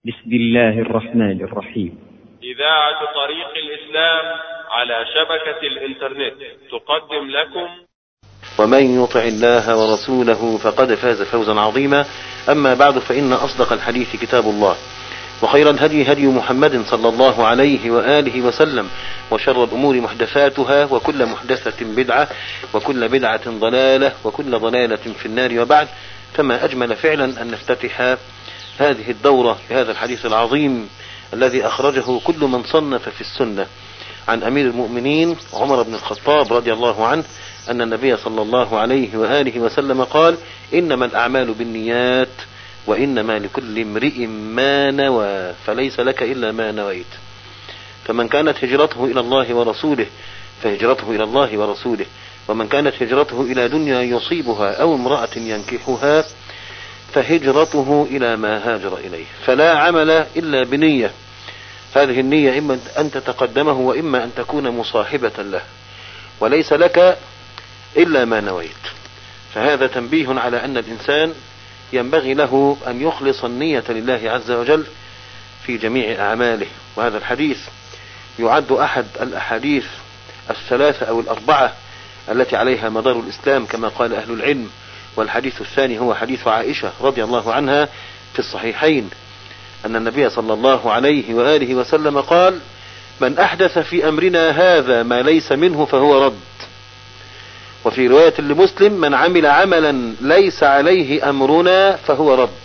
بسم الله الرحمن الرحيم إذاعة طريق الإسلام على شبكة الإنترنت تقدم لكم ومن يطع الله ورسوله فقد فاز فوزا عظيما أما بعد فإن أصدق الحديث كتاب الله وخير الهدي هدي محمد صلى الله عليه وآله وسلم وشر الأمور محدثاتها وكل محدثة بدعة وكل بدعة ضلالة وكل ضلالة في النار وبعد فما أجمل فعلا أن نفتتح هذه الدورة بهذا الحديث العظيم الذي أخرجه كل من صنف في السنة عن أمير المؤمنين عمر بن الخطاب رضي الله عنه أن النبي صلى الله عليه وآله وسلم قال إنما الأعمال بالنيات وإنما لكل امرئ ما نوى فليس لك إلا ما نويت فمن كانت هجرته إلى الله ورسوله فهجرته إلى الله ورسوله ومن كانت هجرته إلى دنيا يصيبها أو امرأة ينكحها فهجرته إلى ما هاجر إليه فلا عمل إلا بنية هذه النية إما أن تتقدمه وإما أن تكون مصاحبة له وليس لك إلا ما نويت فهذا تنبيه على أن الإنسان ينبغي له أن يخلص النية لله عز وجل في جميع أعماله وهذا الحديث يعد أحد الأحاديث الثلاثة أو الأربعة التي عليها مدار الإسلام كما قال أهل العلم والحديث الثاني هو حديث عائشة رضي الله عنها في الصحيحين أن النبي صلى الله عليه وآله وسلم قال من أحدث في أمرنا هذا ما ليس منه فهو رد وفي رواية لمسلم من عمل عملا ليس عليه أمرنا فهو رد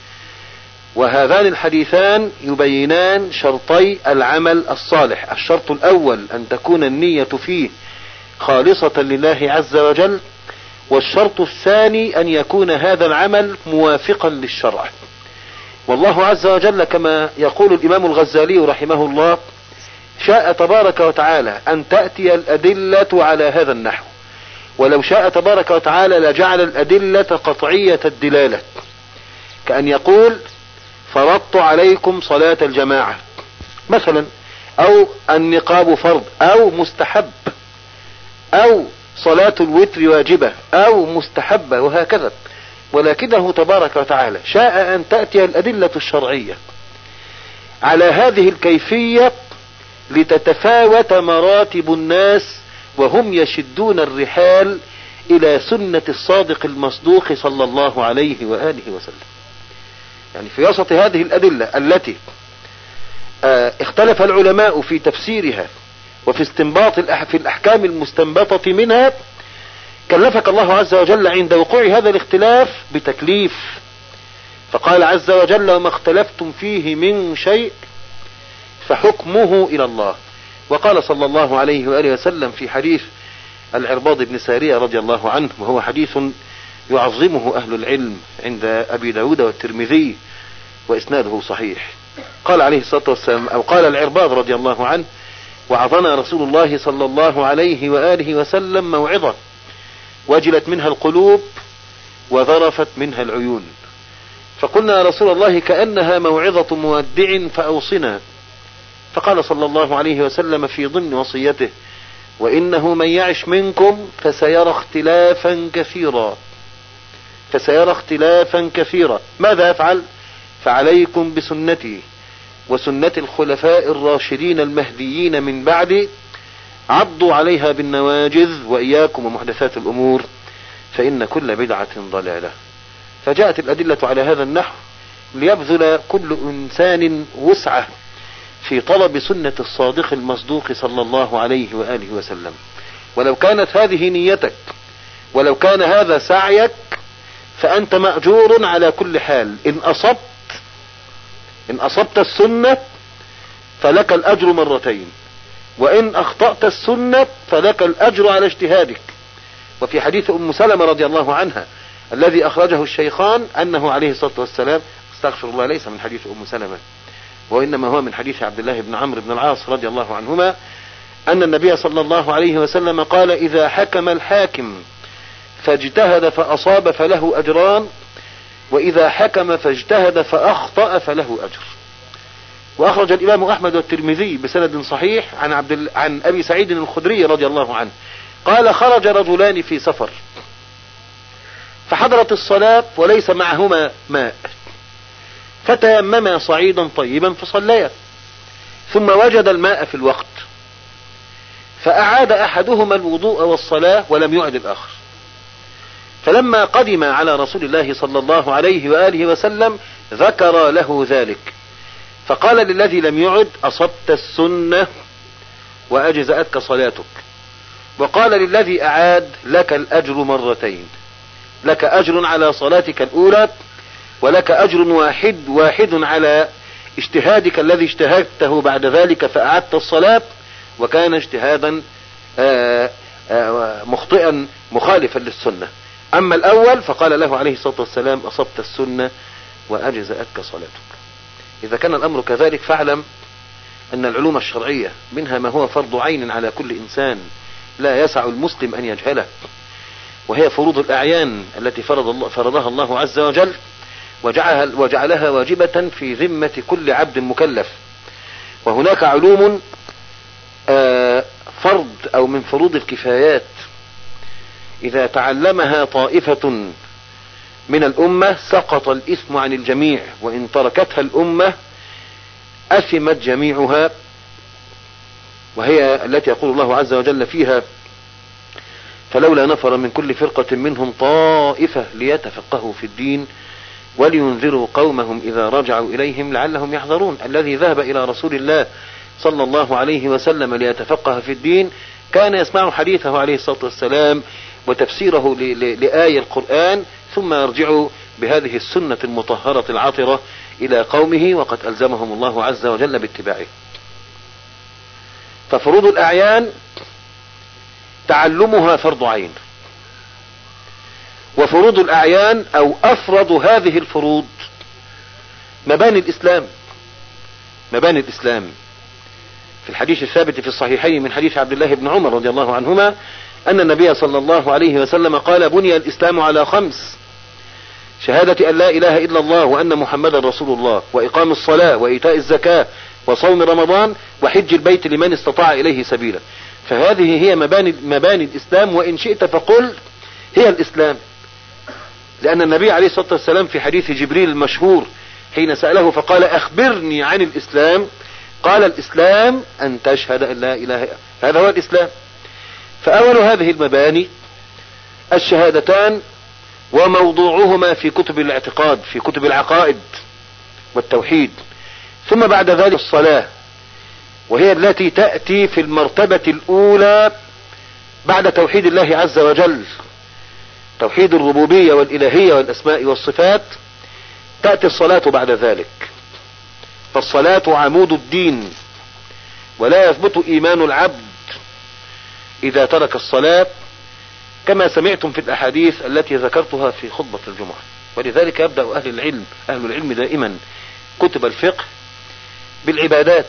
وهذان الحديثان يبينان شرطي العمل الصالح الشرط الأول أن تكون النية فيه خالصة لله عز وجل والشرط الثاني أن يكون هذا العمل موافقا للشرع والله عز وجل كما يقول الإمام الغزالي رحمه الله شاء تبارك وتعالى أن تأتي الأدلة على هذا النحو ولو شاء تبارك وتعالى لجعل الأدلة قطعية الدلالة كأن يقول فرضت عليكم صلاة الجماعة مثلا أو النقاب فرض أو مستحب أو صلاة الوتر واجبة أو مستحبة وهكذا ولكنه تبارك وتعالى شاء أن تأتي الأدلة الشرعية على هذه الكيفية لتتفاوت مراتب الناس وهم يشدون الرحال إلى سنة الصادق المصدوق صلى الله عليه وآله وسلم يعني في وسط هذه الأدلة التي اختلف العلماء في تفسيرها وفي استنباط في الأحكام المستنبطة منها كلفك الله عز وجل عند وقوع هذا الاختلاف بتكليف فقال عز وجل وما اختلفتم فيه من شيء فحكمه إلى الله وقال صلى الله عليه وآله وسلم في حديث العرباض بن سارية رضي الله عنه وهو حديث يعظمه أهل العلم عند أبي داود والترمذي وإسناده صحيح قال عليه الصلاة والسلام أو قال العرباض رضي الله عنه وعظنا رسول الله صلى الله عليه وآله وسلم موعظة وجلت منها القلوب وذرفت منها العيون فقلنا يا رسول الله كأنها موعظة مودع فأوصنا فقال صلى الله عليه وسلم في ضمن وصيته وإنه من يعش منكم فسيرى اختلافا كثيرا فسيرى اختلافا كثيرا ماذا يفعل فعليكم بسنتي وسنة الخلفاء الراشدين المهديين من بعد عضوا عليها بالنواجذ وإياكم ومحدثات الأمور فإن كل بدعة ضلالة فجاءت الأدلة على هذا النحو ليبذل كل إنسان وسعه في طلب سنة الصادق المصدوق صلى الله عليه وآله وسلم ولو كانت هذه نيتك ولو كان هذا سعيك فأنت مأجور على كل حال إن أصبت إن أصبت السنة فلك الأجر مرتين وإن أخطأت السنة فلك الأجر على اجتهادك وفي حديث أم سلمة رضي الله عنها الذي أخرجه الشيخان أنه عليه الصلاة والسلام استغفر الله ليس من حديث أم سلمة وإنما هو من حديث عبد الله بن عمرو بن العاص رضي الله عنهما أن النبي صلى الله عليه وسلم قال إذا حكم الحاكم فاجتهد فأصاب فله أجران وإذا حكم فاجتهد فأخطأ فله أجر وأخرج الإمام أحمد والترمذي بسند صحيح عن عبد عن أبي سعيد الخدري رضي الله عنه قال خرج رجلان في سفر فحضرت الصلاة وليس معهما ماء فتيمما صعيدا طيبا فصليا ثم وجد الماء في الوقت فأعاد أحدهما الوضوء والصلاة ولم يعد الآخر فلما قدم على رسول الله صلى الله عليه وآله وسلم ذكر له ذلك فقال للذي لم يعد أصبت السنة وأجزأتك صلاتك وقال للذي أعاد لك الأجر مرتين لك أجر على صلاتك الأولى ولك أجر واحد واحد على اجتهادك الذي اجتهدته بعد ذلك فأعدت الصلاة وكان اجتهادا آآ آآ مخطئا مخالفا للسنة أما الأول فقال له عليه الصلاة والسلام أصبت السنة وأجزأتك صلاتك إذا كان الأمر كذلك فاعلم أن العلوم الشرعية منها ما هو فرض عين على كل إنسان لا يسع المسلم أن يجهله وهي فروض الأعيان التي فرض الله فرضها الله عز وجل وجعلها, وجعلها واجبة في ذمة كل عبد مكلف وهناك علوم فرض أو من فروض الكفايات إذا تعلمها طائفة من الأمة سقط الإثم عن الجميع وإن تركتها الأمة أثمت جميعها وهي التي يقول الله عز وجل فيها فلولا نفر من كل فرقة منهم طائفة ليتفقهوا في الدين ولينذروا قومهم إذا رجعوا إليهم لعلهم يحذرون الذي ذهب إلى رسول الله صلى الله عليه وسلم ليتفقه في الدين كان يسمع حديثه عليه الصلاة والسلام وتفسيره لآية القرآن ثم يرجع بهذه السنة المطهرة العطرة إلى قومه وقد ألزمهم الله عز وجل باتباعه ففروض الأعيان تعلمها فرض عين وفروض الأعيان أو أفرض هذه الفروض مباني الإسلام مباني الإسلام في الحديث الثابت في الصحيحين من حديث عبد الله بن عمر رضي الله عنهما أن النبي صلى الله عليه وسلم قال بني الإسلام على خمس شهادة أن لا إله إلا الله وأن محمدا رسول الله وإقام الصلاة وإيتاء الزكاة وصوم رمضان وحج البيت لمن استطاع إليه سبيلا فهذه هي مباني, مباني الإسلام وإن شئت فقل هي الإسلام لأن النبي عليه الصلاة والسلام في حديث جبريل المشهور حين سأله فقال أخبرني عن الإسلام قال الإسلام أن تشهد أن لا إله إلا هذا هو الإسلام فأول هذه المباني الشهادتان وموضوعهما في كتب الاعتقاد في كتب العقائد والتوحيد ثم بعد ذلك الصلاة وهي التي تأتي في المرتبة الأولى بعد توحيد الله عز وجل توحيد الربوبية والإلهية والأسماء والصفات تأتي الصلاة بعد ذلك فالصلاة عمود الدين ولا يثبت إيمان العبد إذا ترك الصلاة كما سمعتم في الأحاديث التي ذكرتها في خطبة الجمعة ولذلك يبدأ أهل العلم أهل العلم دائما كتب الفقه بالعبادات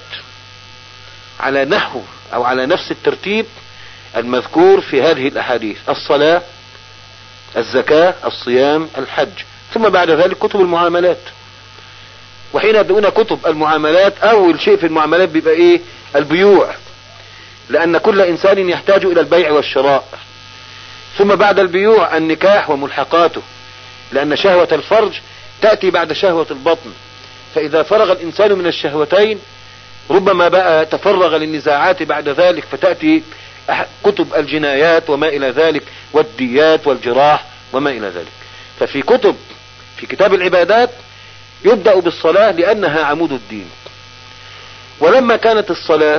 على نحو أو على نفس الترتيب المذكور في هذه الأحاديث الصلاة الزكاة الصيام الحج ثم بعد ذلك كتب المعاملات وحين يبدأون كتب المعاملات أول شيء في المعاملات بيبقى إيه البيوع لأن كل إنسان يحتاج إلى البيع والشراء ثم بعد البيوع النكاح وملحقاته لأن شهوة الفرج تأتي بعد شهوة البطن فإذا فرغ الإنسان من الشهوتين ربما بقى تفرغ للنزاعات بعد ذلك فتأتي كتب الجنايات وما إلى ذلك والديات والجراح وما إلى ذلك ففي كتب في كتاب العبادات يبدأ بالصلاة لأنها عمود الدين ولما كانت الصلاة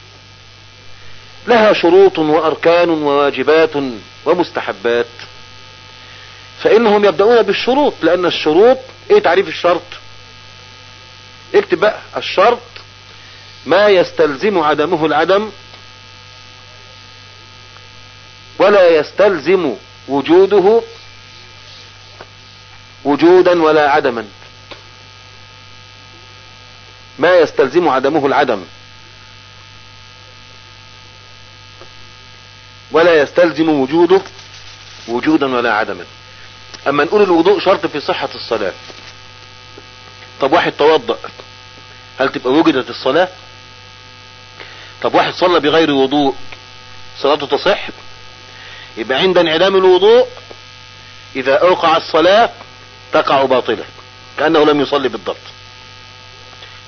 لها شروط وأركان وواجبات ومستحبات فإنهم يبدأون بالشروط لأن الشروط إيه تعريف الشرط اكتب بقى الشرط ما يستلزم عدمه العدم ولا يستلزم وجوده وجودا ولا عدما ما يستلزم عدمه العدم ولا يستلزم وجوده وجودا ولا عدما اما نقول الوضوء شرط في صحة الصلاة طب واحد توضأ هل تبقى وجدت الصلاة طب واحد صلى بغير وضوء صلاته تصح يبقى عند انعدام الوضوء اذا اوقع الصلاة تقع باطلة كأنه لم يصلي بالضبط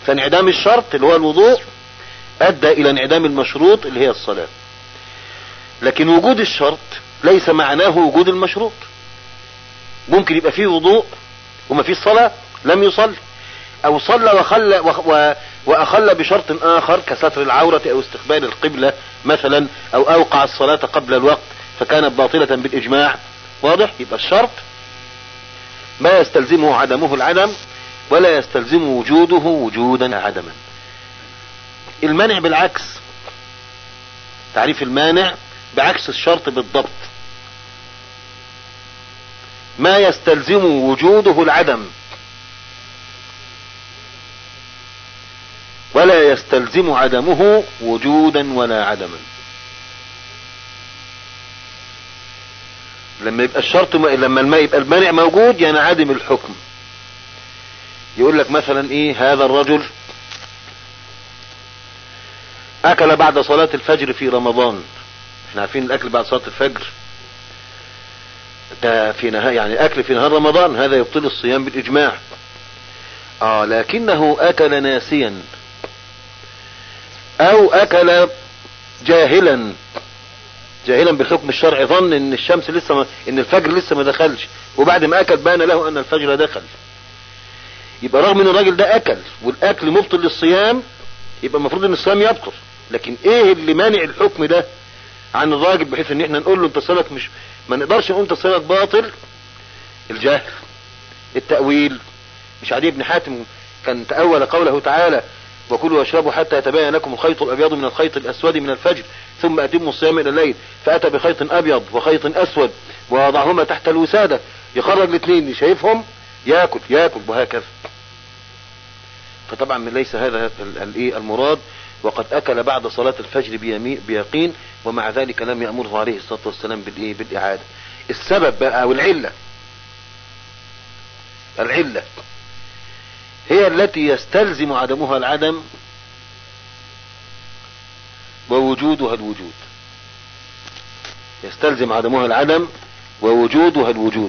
فانعدام الشرط اللي هو الوضوء ادى الى انعدام المشروط اللي هي الصلاة لكن وجود الشرط ليس معناه وجود المشروط ممكن يبقى فيه وضوء وما فيه صلاة لم يصلي او صلى وخلى و... واخل بشرط اخر كستر العورة او استقبال القبلة مثلا او اوقع الصلاة قبل الوقت فكانت باطلة بالاجماع واضح يبقى الشرط ما يستلزمه عدمه العدم ولا يستلزم وجوده وجودا عدما المنع بالعكس تعريف المانع بعكس الشرط بالضبط ما يستلزم وجوده العدم ولا يستلزم عدمه وجودا ولا عدما لما يبقى الشرط م... لما الماء يبقى المانع موجود ينعدم يعني الحكم يقول لك مثلا ايه هذا الرجل اكل بعد صلاة الفجر في رمضان احنا عارفين الاكل بعد صلاة الفجر ده في نهار يعني اكل في نهار رمضان هذا يبطل الصيام بالاجماع اه لكنه اكل ناسيا او اكل جاهلا جاهلا بالحكم الشرعي ظن ان الشمس لسه ما ان الفجر لسه ما دخلش وبعد ما اكل بان له ان الفجر دخل يبقى رغم ان الراجل ده اكل والاكل مبطل للصيام يبقى المفروض ان الصيام يبطل لكن ايه اللي مانع الحكم ده عن الراجل بحيث ان احنا نقول له انت صيامك مش ما نقدرش نقول انت صيامك باطل الجهل التأويل مش عدي بن حاتم كان تأول قوله تعالى وكلوا واشربوا حتى يتبين لكم الخيط الابيض من الخيط الاسود من الفجر ثم اتموا الصيام الى الليل فاتى بخيط ابيض وخيط اسود ووضعهما تحت الوسادة يخرج الاثنين شايفهم ياكل ياكل وهكذا فطبعا ليس هذا الايه المراد وقد اكل بعد صلاة الفجر بيقين ومع ذلك لم يأمره عليه الصلاة والسلام بالايه بالاعادة السبب بقى او العلة العلة هي التي يستلزم عدمها العدم ووجودها الوجود يستلزم عدمها العدم ووجودها الوجود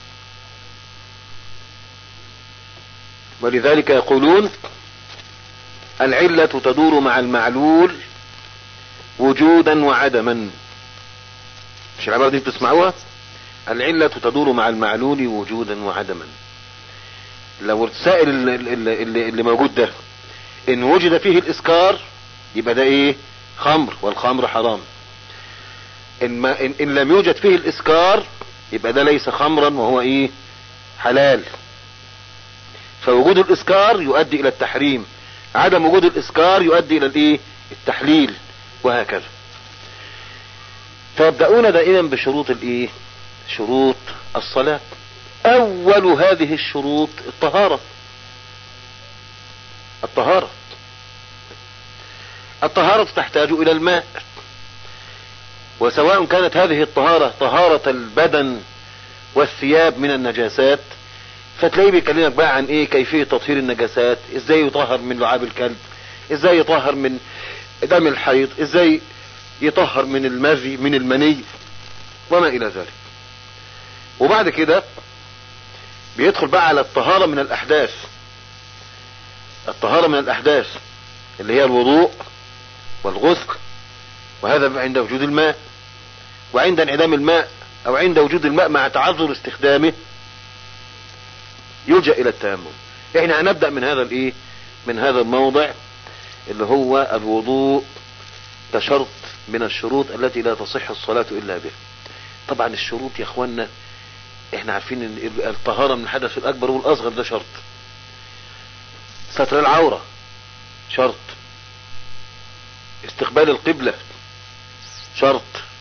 ولذلك يقولون العلة تدور مع المعلول وجودا وعدما مش العبارة دي بتسمعوها العلة تدور مع المعلول وجودا وعدما لو السائل اللي, اللي, اللي موجود ده ان وجد فيه الاسكار يبقى ده ايه خمر والخمر حرام إن, ما إن, ان لم يوجد فيه الاسكار يبقى ده ليس خمرا وهو ايه حلال فوجود الاسكار يؤدي الى التحريم عدم وجود الاسكار يؤدي الى الايه التحليل وهكذا فيبدأون دائما بشروط الايه شروط الصلاة اول هذه الشروط الطهارة الطهارة الطهارة تحتاج الى الماء وسواء كانت هذه الطهارة طهارة البدن والثياب من النجاسات فتلاقيه بيكلمك بقى عن ايه كيفية تطهير النجاسات ازاي يطهر من لعاب الكلب ازاي يطهر من دم الحيض ازاي يطهر من المذي من المني وما الى ذلك وبعد كده بيدخل بقى على الطهارة من الاحداث الطهارة من الاحداث اللي هي الوضوء والغسل وهذا عند وجود الماء وعند انعدام الماء او عند وجود الماء مع تعذر استخدامه يلجأ الى التيمم احنا هنبدأ من هذا الايه من هذا الموضع اللي هو الوضوء كشرط من الشروط التي لا تصح الصلاة الا به طبعا الشروط يا اخوانا احنا عارفين ان الطهارة من الحدث الاكبر والاصغر ده شرط ستر العورة شرط استقبال القبلة شرط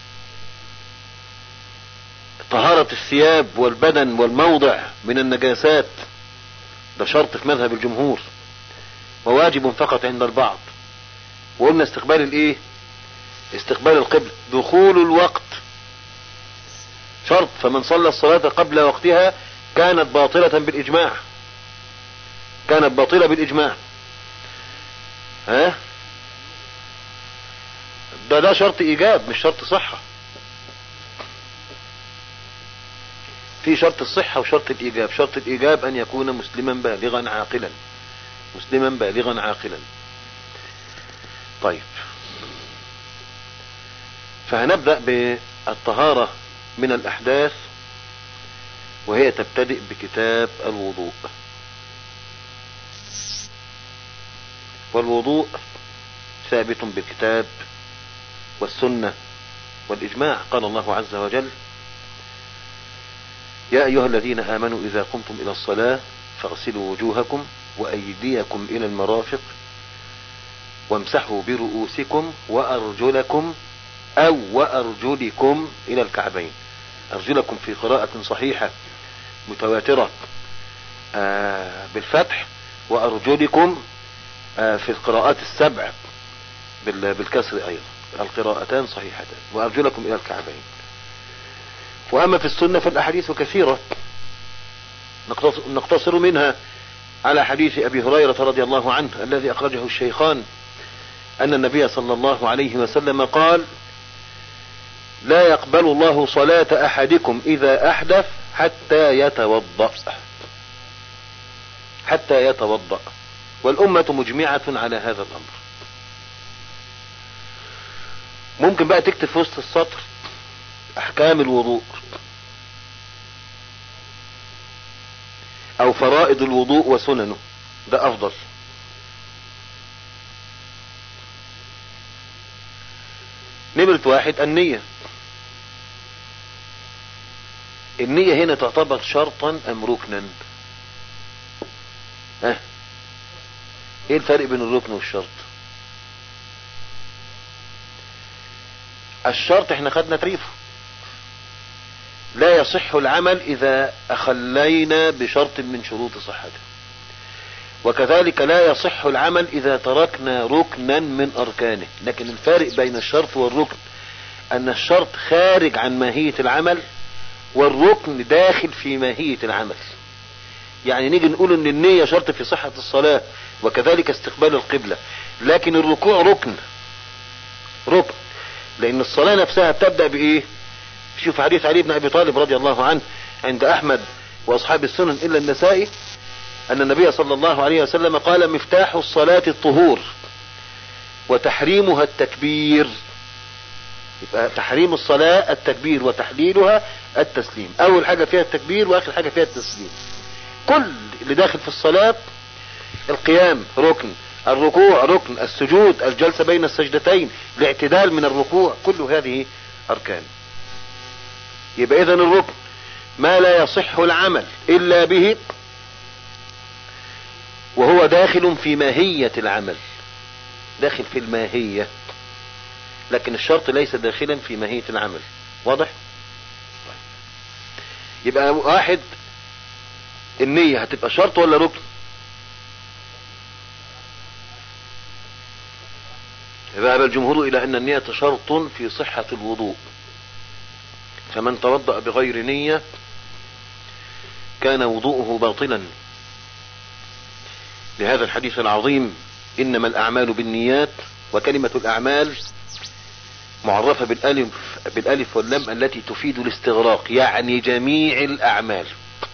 طهارة الثياب والبدن والموضع من النجاسات ده شرط في مذهب الجمهور وواجب فقط عند البعض وقلنا استقبال الايه استقبال القبلة دخول الوقت شرط فمن صلى الصلاة قبل وقتها كانت باطلة بالاجماع كانت باطلة بالاجماع ها ده ده شرط ايجاب مش شرط صحة في شرط الصحة وشرط الايجاب شرط الايجاب ان يكون مسلما بالغا عاقلا مسلما بالغا عاقلا طيب فهنبدأ بالطهارة من الأحداث وهي تبتدئ بكتاب الوضوء والوضوء ثابت بالكتاب والسنة والإجماع قال الله عز وجل يا أيها الذين آمنوا إذا قمتم إلى الصلاة فاغسلوا وجوهكم وأيديكم إلى المرافق وامسحوا برؤوسكم وأرجلكم أو وأرجلكم إلى الكعبين أرجلكم في قراءة صحيحة متواترة آه بالفتح وأرجلكم آه في القراءات السبع بالكسر أيضا القراءتان صحيحتان وأرجلكم إلى الكعبين وأما في السنة فالأحاديث كثيرة نقتصر منها على حديث أبي هريرة رضي الله عنه الذي أخرجه الشيخان أن النبي صلى الله عليه وسلم قال لا يقبل الله صلاة أحدكم إذا أحدث حتى يتوضأ حتى يتوضأ والأمة مجمعة على هذا الأمر ممكن بقى تكتب في وسط السطر أحكام الوضوء أو فرائض الوضوء وسننه ده أفضل نمرة واحد النية النية هنا تعتبر شرطا ام ركنا ها ايه الفرق بين الركن والشرط الشرط احنا خدنا تعريفه لا يصح العمل اذا اخلينا بشرط من شروط صحته وكذلك لا يصح العمل اذا تركنا ركنا من اركانه لكن الفارق بين الشرط والركن ان الشرط خارج عن ماهية العمل والركن داخل في ماهية العمل يعني نيجي نقول ان النية شرط في صحة الصلاة وكذلك استقبال القبلة لكن الركوع ركن ركن لان الصلاة نفسها بتبدأ بايه شوف حديث علي بن ابي طالب رضي الله عنه عند احمد واصحاب السنن الا النسائي ان النبي صلى الله عليه وسلم قال مفتاح الصلاة الطهور وتحريمها التكبير يبقى تحريم الصلاة التكبير وتحليلها التسليم اول حاجة فيها التكبير واخر حاجة فيها التسليم كل اللي داخل في الصلاة القيام ركن الركوع ركن السجود الجلسة بين السجدتين الاعتدال من الركوع كل هذه اركان يبقى اذا الركن ما لا يصح العمل الا به وهو داخل في ماهية العمل داخل في الماهية لكن الشرط ليس داخلا في ماهية العمل واضح يبقى واحد النية هتبقى شرط ولا ركن ذهب الجمهور الى ان النية شرط في صحة الوضوء فمن توضأ بغير نية كان وضوءه باطلا لهذا الحديث العظيم انما الاعمال بالنيات وكلمة الاعمال معرفة بالالف, بالالف واللم التي تفيد الاستغراق يعني جميع الاعمال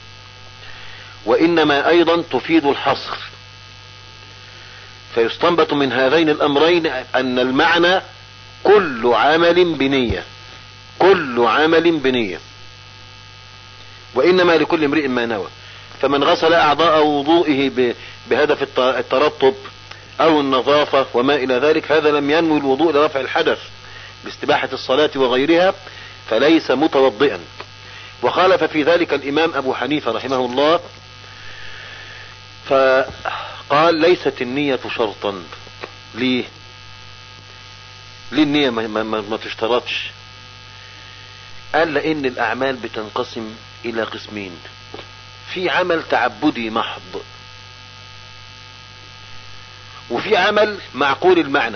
وانما ايضا تفيد الحصر فيستنبط من هذين الامرين ان المعنى كل عمل بنية كل عمل بنية وانما لكل امرئ ما نوى فمن غسل اعضاء وضوئه بهدف الترطب او النظافة وما الى ذلك هذا لم ينوي الوضوء لرفع الحدث لاستباحة الصلاة وغيرها فليس متوضئا وخالف في ذلك الامام ابو حنيفة رحمه الله فقال ليست النية شرطا ليه ليه النية ما, ما, ما, ما تشترطش قال لان الاعمال بتنقسم الى قسمين في عمل تعبدي محض وفي عمل معقول المعنى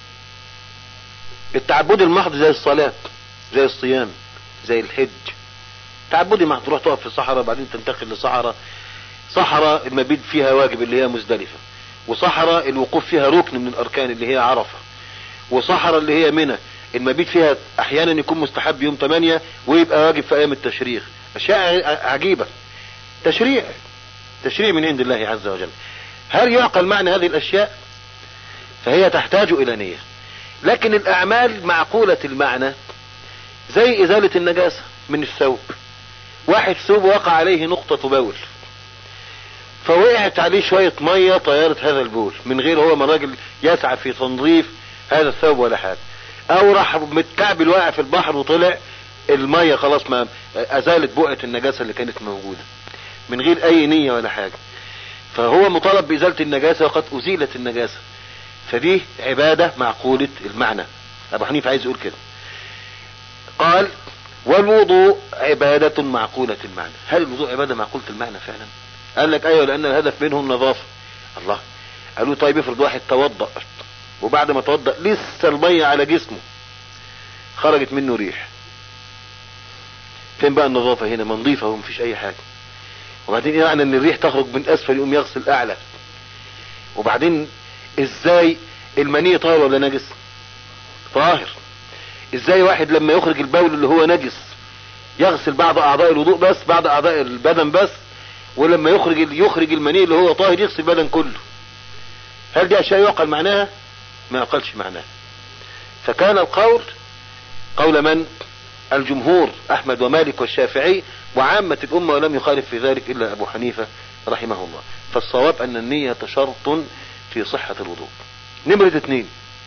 التعبدي المحض زي الصلاة زي الصيام زي الحج تعبدي محض تروح تقف في الصحراء بعدين تنتقل لصحراء صحراء المبيت فيها واجب اللي هي مزدلفة وصحراء الوقوف فيها ركن من الاركان اللي هي عرفة وصحراء اللي هي منى المبيت فيها احيانا يكون مستحب يوم 8 ويبقى واجب في ايام التشريق اشياء عجيبة تشريع تشريع من عند الله عز وجل هل يعقل معنى هذه الاشياء فهي تحتاج الى نية لكن الاعمال معقولة المعنى زي ازالة النجاسة من الثوب واحد ثوب وقع عليه نقطة بول فوقعت عليه شوية مية طيرت هذا البول من غير هو ما راجل يسعى في تنظيف هذا الثوب ولا حاجة او راح متكعبل واقع في البحر وطلع المية خلاص ما ازالت بقعة النجاسة اللي كانت موجودة من غير اي نية ولا حاجة فهو مطالب بازالة النجاسة وقد ازيلت النجاسة فدي عبادة معقولة المعنى ابو حنيفة عايز يقول كده قال والوضوء عبادة معقولة المعنى هل الوضوء عبادة معقولة المعنى فعلا قال لك ايوه لان الهدف منه النظافة الله قالوا طيب افرض واحد توضأ وبعد ما توضأ لسه المية على جسمه خرجت منه ريح فين بقى النظافة هنا ما نظيفة ومفيش اي حاجة وبعدين يعني ان الريح تخرج من اسفل يقوم يغسل اعلى وبعدين ازاي المني طاهر ولا نجس طاهر ازاي واحد لما يخرج البول اللي هو نجس يغسل بعض اعضاء الوضوء بس بعض اعضاء البدن بس ولما يخرج يخرج المني اللي هو طاهر يغسل البدن كله هل دي اشياء يعقل معناها ما يعقلش معناها فكان القول قول من الجمهور احمد ومالك والشافعي وعامة الامة ولم يخالف في ذلك الا ابو حنيفة رحمه الله فالصواب ان النية شرط في صحة الوضوء نمرة اثنين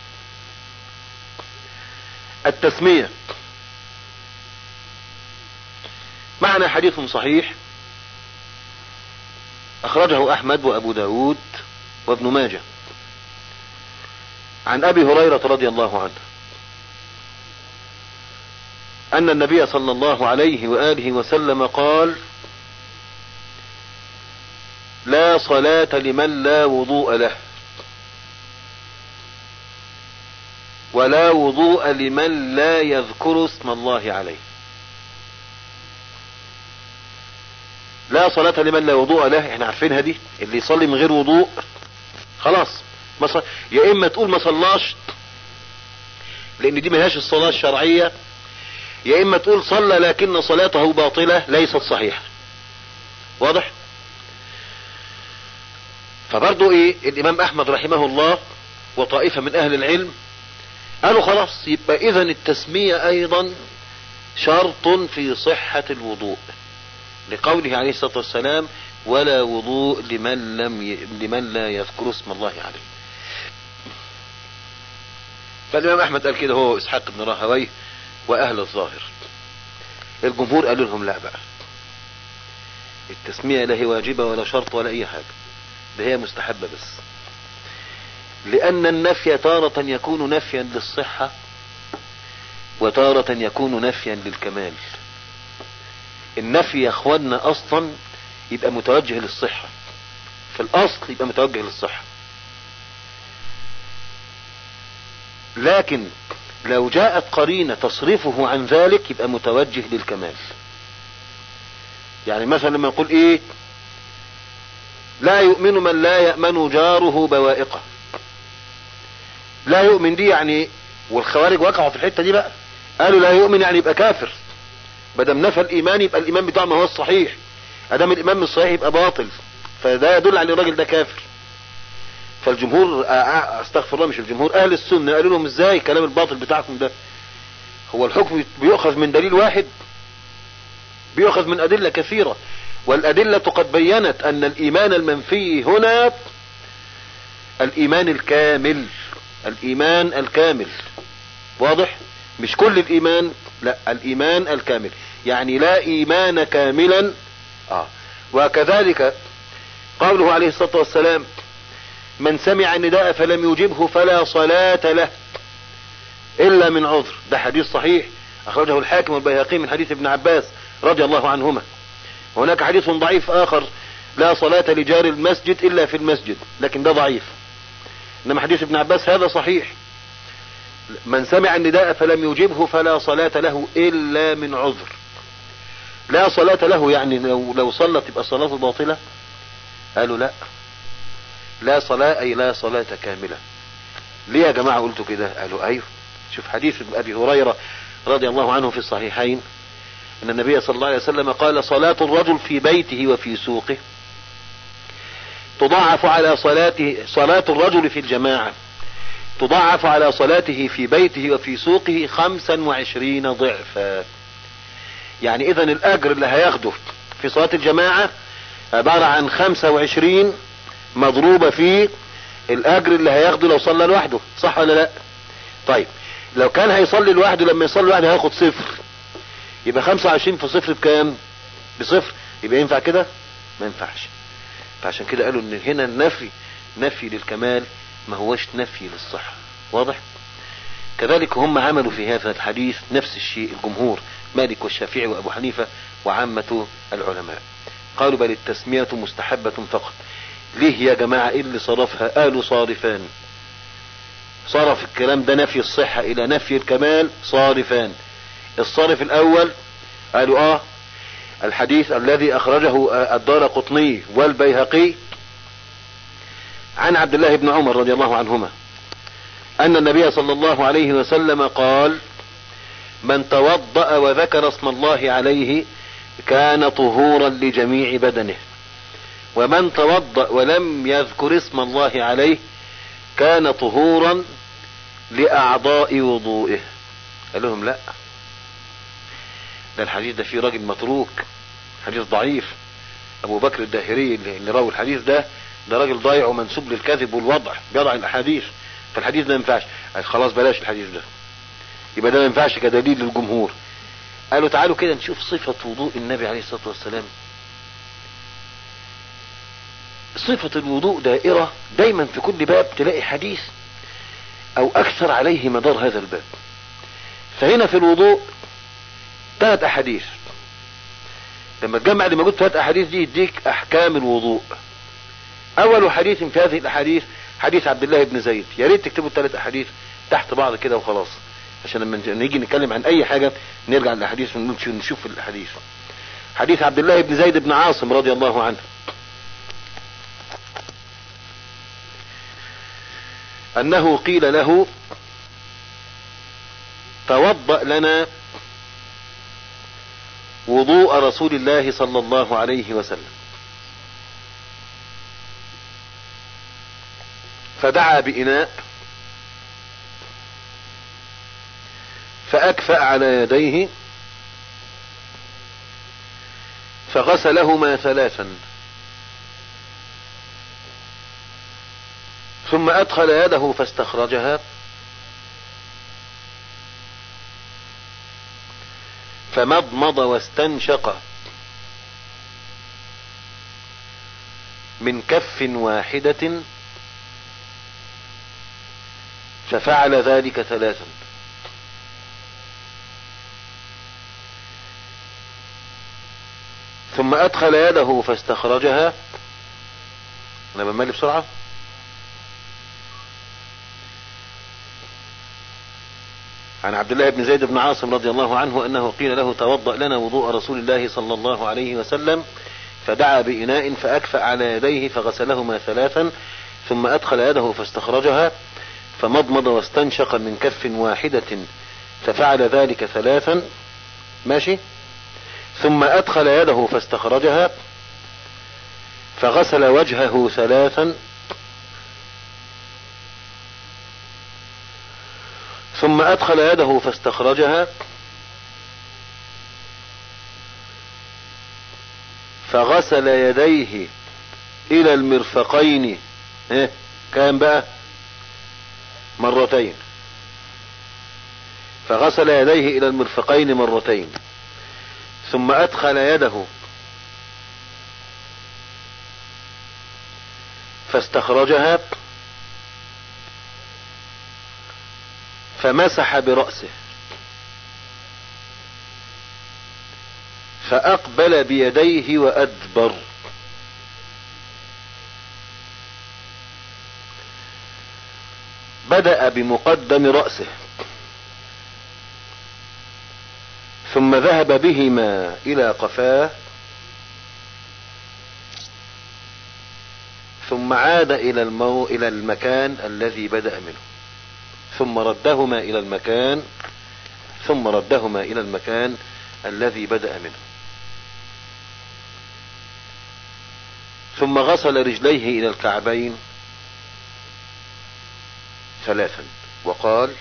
التسمية معنا حديث صحيح اخرجه احمد وابو داود وابن ماجه عن ابي هريرة رضي الله عنه ان النبي صلى الله عليه وآله وسلم قال لا صلاة لمن لا وضوء له ولا وضوء لمن لا يذكر اسم الله عليه لا صلاة لمن لا وضوء له احنا عارفينها دي اللي يصلي من غير وضوء خلاص ما صل... يا اما تقول ما صلاش لان دي ملهاش الصلاة الشرعية يا اما تقول صلى لكن صلاته باطلة ليست صحيحة واضح فبرضو ايه الامام احمد رحمه الله وطائفة من اهل العلم قالوا خلاص يبقى اذا التسمية ايضا شرط في صحة الوضوء لقوله عليه الصلاة والسلام ولا وضوء لمن لم ي... لمن لا يذكر اسم الله عليه فالامام احمد قال كده هو اسحاق بن راهويه واهل الظاهر الجمهور قالوا لهم لا بقى التسمية لا هي واجبة ولا شرط ولا اي حاجة ده هي مستحبة بس لان النفي تارة يكون نفيا للصحة وتارة يكون نفيا للكمال النفي يا اخوانا اصلا يبقى متوجه للصحة في الاصل يبقى متوجه للصحة لكن لو جاءت قرينة تصرفه عن ذلك يبقى متوجه للكمال يعني مثلا لما نقول ايه لا يؤمن من لا يأمن جاره بوائقه لا يؤمن دي يعني والخوارج وقعوا في الحتة دي بقى قالوا لا يؤمن يعني يبقى كافر بدم نفى الايمان يبقى الايمان بتاعه ما هو الصحيح ادام الايمان مش صحيح يبقى باطل فده يدل على الراجل ده كافر فالجمهور استغفر الله مش الجمهور اهل السنة قالوا لهم ازاي كلام الباطل بتاعكم ده هو الحكم بيؤخذ من دليل واحد بيؤخذ من ادلة كثيرة والادلة قد بينت ان الايمان المنفي هنا الايمان الكامل الايمان الكامل واضح مش كل الايمان لا الايمان الكامل يعني لا ايمان كاملا اه وكذلك قوله عليه الصلاة والسلام من سمع النداء فلم يجبه فلا صلاة له الا من عذر ده حديث صحيح اخرجه الحاكم والبيهقي من حديث ابن عباس رضي الله عنهما هناك حديث ضعيف اخر لا صلاة لجار المسجد الا في المسجد لكن ده ضعيف انما حديث ابن عباس هذا صحيح من سمع النداء فلم يجبه فلا صلاة له الا من عذر لا صلاة له يعني لو, لو صلى تبقى صلاته باطلة قالوا لا لا صلاة اي لا صلاة كاملة ليه يا جماعة قلتوا كده قالوا ايوه شوف حديث ابي هريرة رضي الله عنه في الصحيحين ان النبي صلى الله عليه وسلم قال صلاة الرجل في بيته وفي سوقه تضاعف على صلاته صلاة الرجل في الجماعة تضاعف على صلاته في بيته وفي سوقه خمسا وعشرين ضعفا يعني اذا الاجر اللي هياخده في صلاة الجماعة عبارة عن خمسة وعشرين مضروبة في الاجر اللي هياخده لو صلى لوحده صح ولا لا طيب لو كان هيصلي لوحده لما يصلي لوحده هياخد صفر يبقى خمسة وعشرين في صفر بكام بصفر يبقى ينفع كده ما ينفعش فعشان كده قالوا ان هنا النفي نفي للكمال ما هوش نفي للصحة واضح كذلك هم عملوا في هذا الحديث نفس الشيء الجمهور مالك والشافعي وابو حنيفة وعامة العلماء قالوا بل التسمية مستحبة فقط ليه يا جماعة ايه اللي صرفها قالوا صارفان صرف الكلام ده نفي الصحة الى نفي الكمال صارفان الصارف الاول قالوا اه الحديث الذي اخرجه الدار قطني والبيهقي عن عبد الله بن عمر رضي الله عنهما ان النبي صلى الله عليه وسلم قال من توضأ وذكر اسم الله عليه كان طهورا لجميع بدنه ومن توضأ ولم يذكر اسم الله عليه كان طهورا لأعضاء وضوئه قال لهم لا ده الحديث ده فيه راجل متروك حديث ضعيف ابو بكر الداهري اللي راوي الحديث ده ده راجل ضايع ومنسوب للكذب والوضع بيضع الاحاديث فالحديث ده ما ينفعش خلاص بلاش الحديث ده يبقى ده ما ينفعش كدليل للجمهور قالوا تعالوا كده نشوف صفة وضوء النبي عليه الصلاة والسلام صفة الوضوء دائرة دايما في كل باب تلاقي حديث او اكثر عليه مدار هذا الباب فهنا في الوضوء ثلاث احاديث لما تجمع اللي موجود ثلاث احاديث دي يديك احكام الوضوء اول حديث في هذه الاحاديث حديث عبد الله بن زيد يا ريت تكتبوا الثلاث احاديث تحت بعض كده وخلاص عشان لما نيجي نتكلم عن اي حاجة نرجع للاحاديث ونشوف الاحاديث حديث عبد الله بن زيد بن عاصم رضي الله عنه انه قيل له توضأ لنا وضوء رسول الله صلى الله عليه وسلم فدعا بإناء فأكفأ على يديه فغسلهما ثلاثا ثم أدخل يده فاستخرجها فمضمض واستنشق من كف واحدة ففعل ذلك ثلاثا ثم أدخل يده فاستخرجها أنا بمالي بسرعة عن عبد الله بن زيد بن عاصم رضي الله عنه أنه قيل له توضأ لنا وضوء رسول الله صلى الله عليه وسلم فدعا بإناء فأكفأ على يديه فغسلهما ثلاثا ثم أدخل يده فاستخرجها فمضمض واستنشق من كف واحدة ففعل ذلك ثلاثا ماشي ثم أدخل يده فاستخرجها فغسل وجهه ثلاثا ثم أدخل يده فاستخرجها فغسل يديه إلى المرفقين إيه كان بقى مرتين فغسل يديه إلى المرفقين مرتين ثم أدخل يده فاستخرجها فمسح برأسه فأقبل بيديه وأدبر بدأ بمقدم رأسه ثم ذهب بهما إلى قفاه ثم عاد إلى المو... إلى المكان الذي بدأ منه ثم ردهما إلى المكان ثم ردهما إلى المكان الذي بدأ منه ثم غسل رجليه إلى الكعبين ثلاثا وقال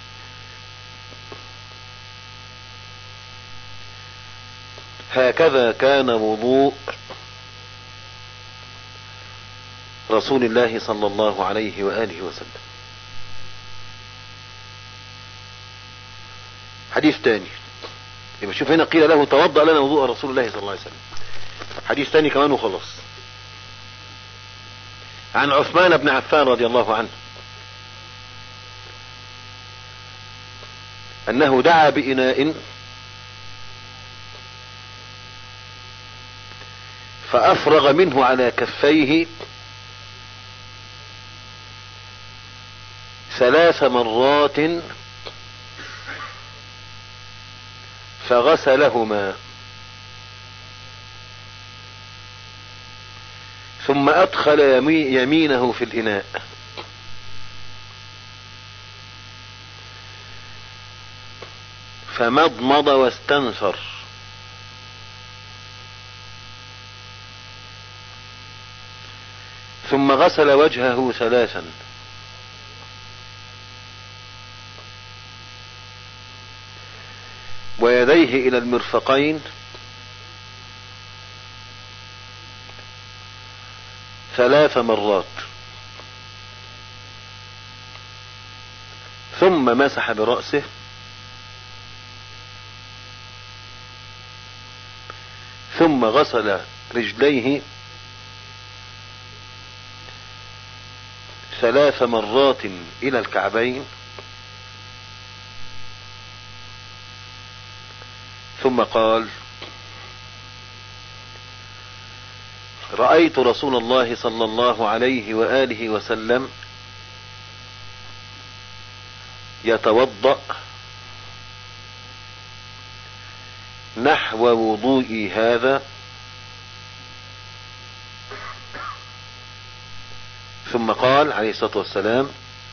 هكذا كان وضوء رسول الله صلى الله عليه وآله وسلم حديث تاني يبقى شوف هنا قيل له توضأ لنا وضوء رسول الله صلى الله عليه وسلم حديث تاني كمان وخلص عن عثمان بن عفان رضي الله عنه أنه دعا بإناء فأفرغ منه على كفيه ثلاث مرات فغسلهما ثم أدخل يمينه في الإناء فمضمض واستنثر ثم غسل وجهه ثلاثا ويديه إلى المرفقين ثلاث مرات ثم مسح برأسه ثم غسل رجليه ثلاث مرات إلى الكعبين ثم قال رأيت رسول الله صلى الله عليه وآله وسلم يتوضأ نحو وضوئي هذا ثم قال عليه الصلاة والسلام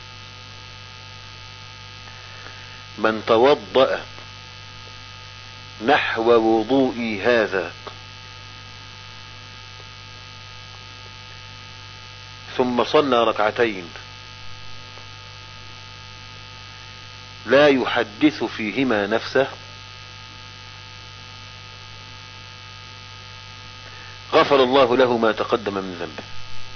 من توضأ نحو وضوئي هذا ثم صلى ركعتين لا يحدث فيهما نفسه غفر الله له ما تقدم من ذنبه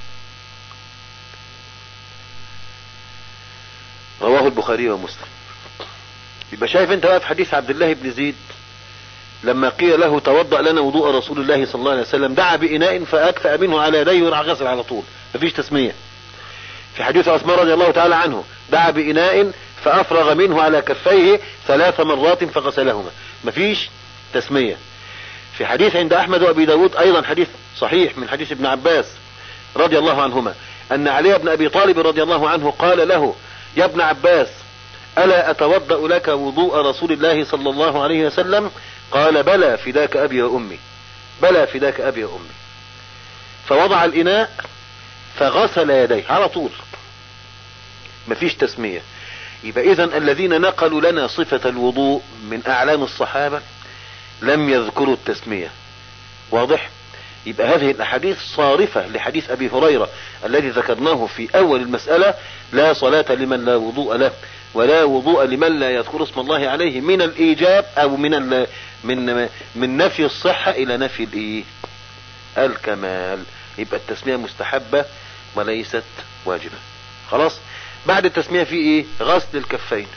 رواه البخاري ومسلم يبقى شايف انت بقى في حديث عبد الله بن زيد لما قيل له توضأ لنا وضوء رسول الله صلى الله عليه وسلم دعا بإناء فأكفأ منه على يديه وراح غسل على طول مفيش تسمية في حديث عثمان رضي الله تعالى عنه دعا بإناء فأفرغ منه على كفيه ثلاث مرات فغسلهما مفيش تسمية في حديث عند أحمد وأبي داود أيضا حديث صحيح من حديث ابن عباس رضي الله عنهما أن علي بن أبي طالب رضي الله عنه قال له يا ابن عباس ألا أتوضأ لك وضوء رسول الله صلى الله عليه وسلم قال بلى فداك أبي وأمي بلى فداك أبي وأمي فوضع الإناء فغسل يديه على طول مفيش تسمية يبقى إذا الذين نقلوا لنا صفة الوضوء من أعلام الصحابة لم يذكروا التسمية واضح يبقى هذه الأحاديث صارفة لحديث أبي هريرة الذي ذكرناه في أول المسألة لا صلاة لمن لا وضوء له ولا وضوء لمن لا يذكر اسم الله عليه من الإيجاب أو من ال من من نفي الصحة إلى نفي الإيه الكمال يبقى التسمية مستحبة وليست واجبة خلاص بعد التسمية في إيه غسل الكفين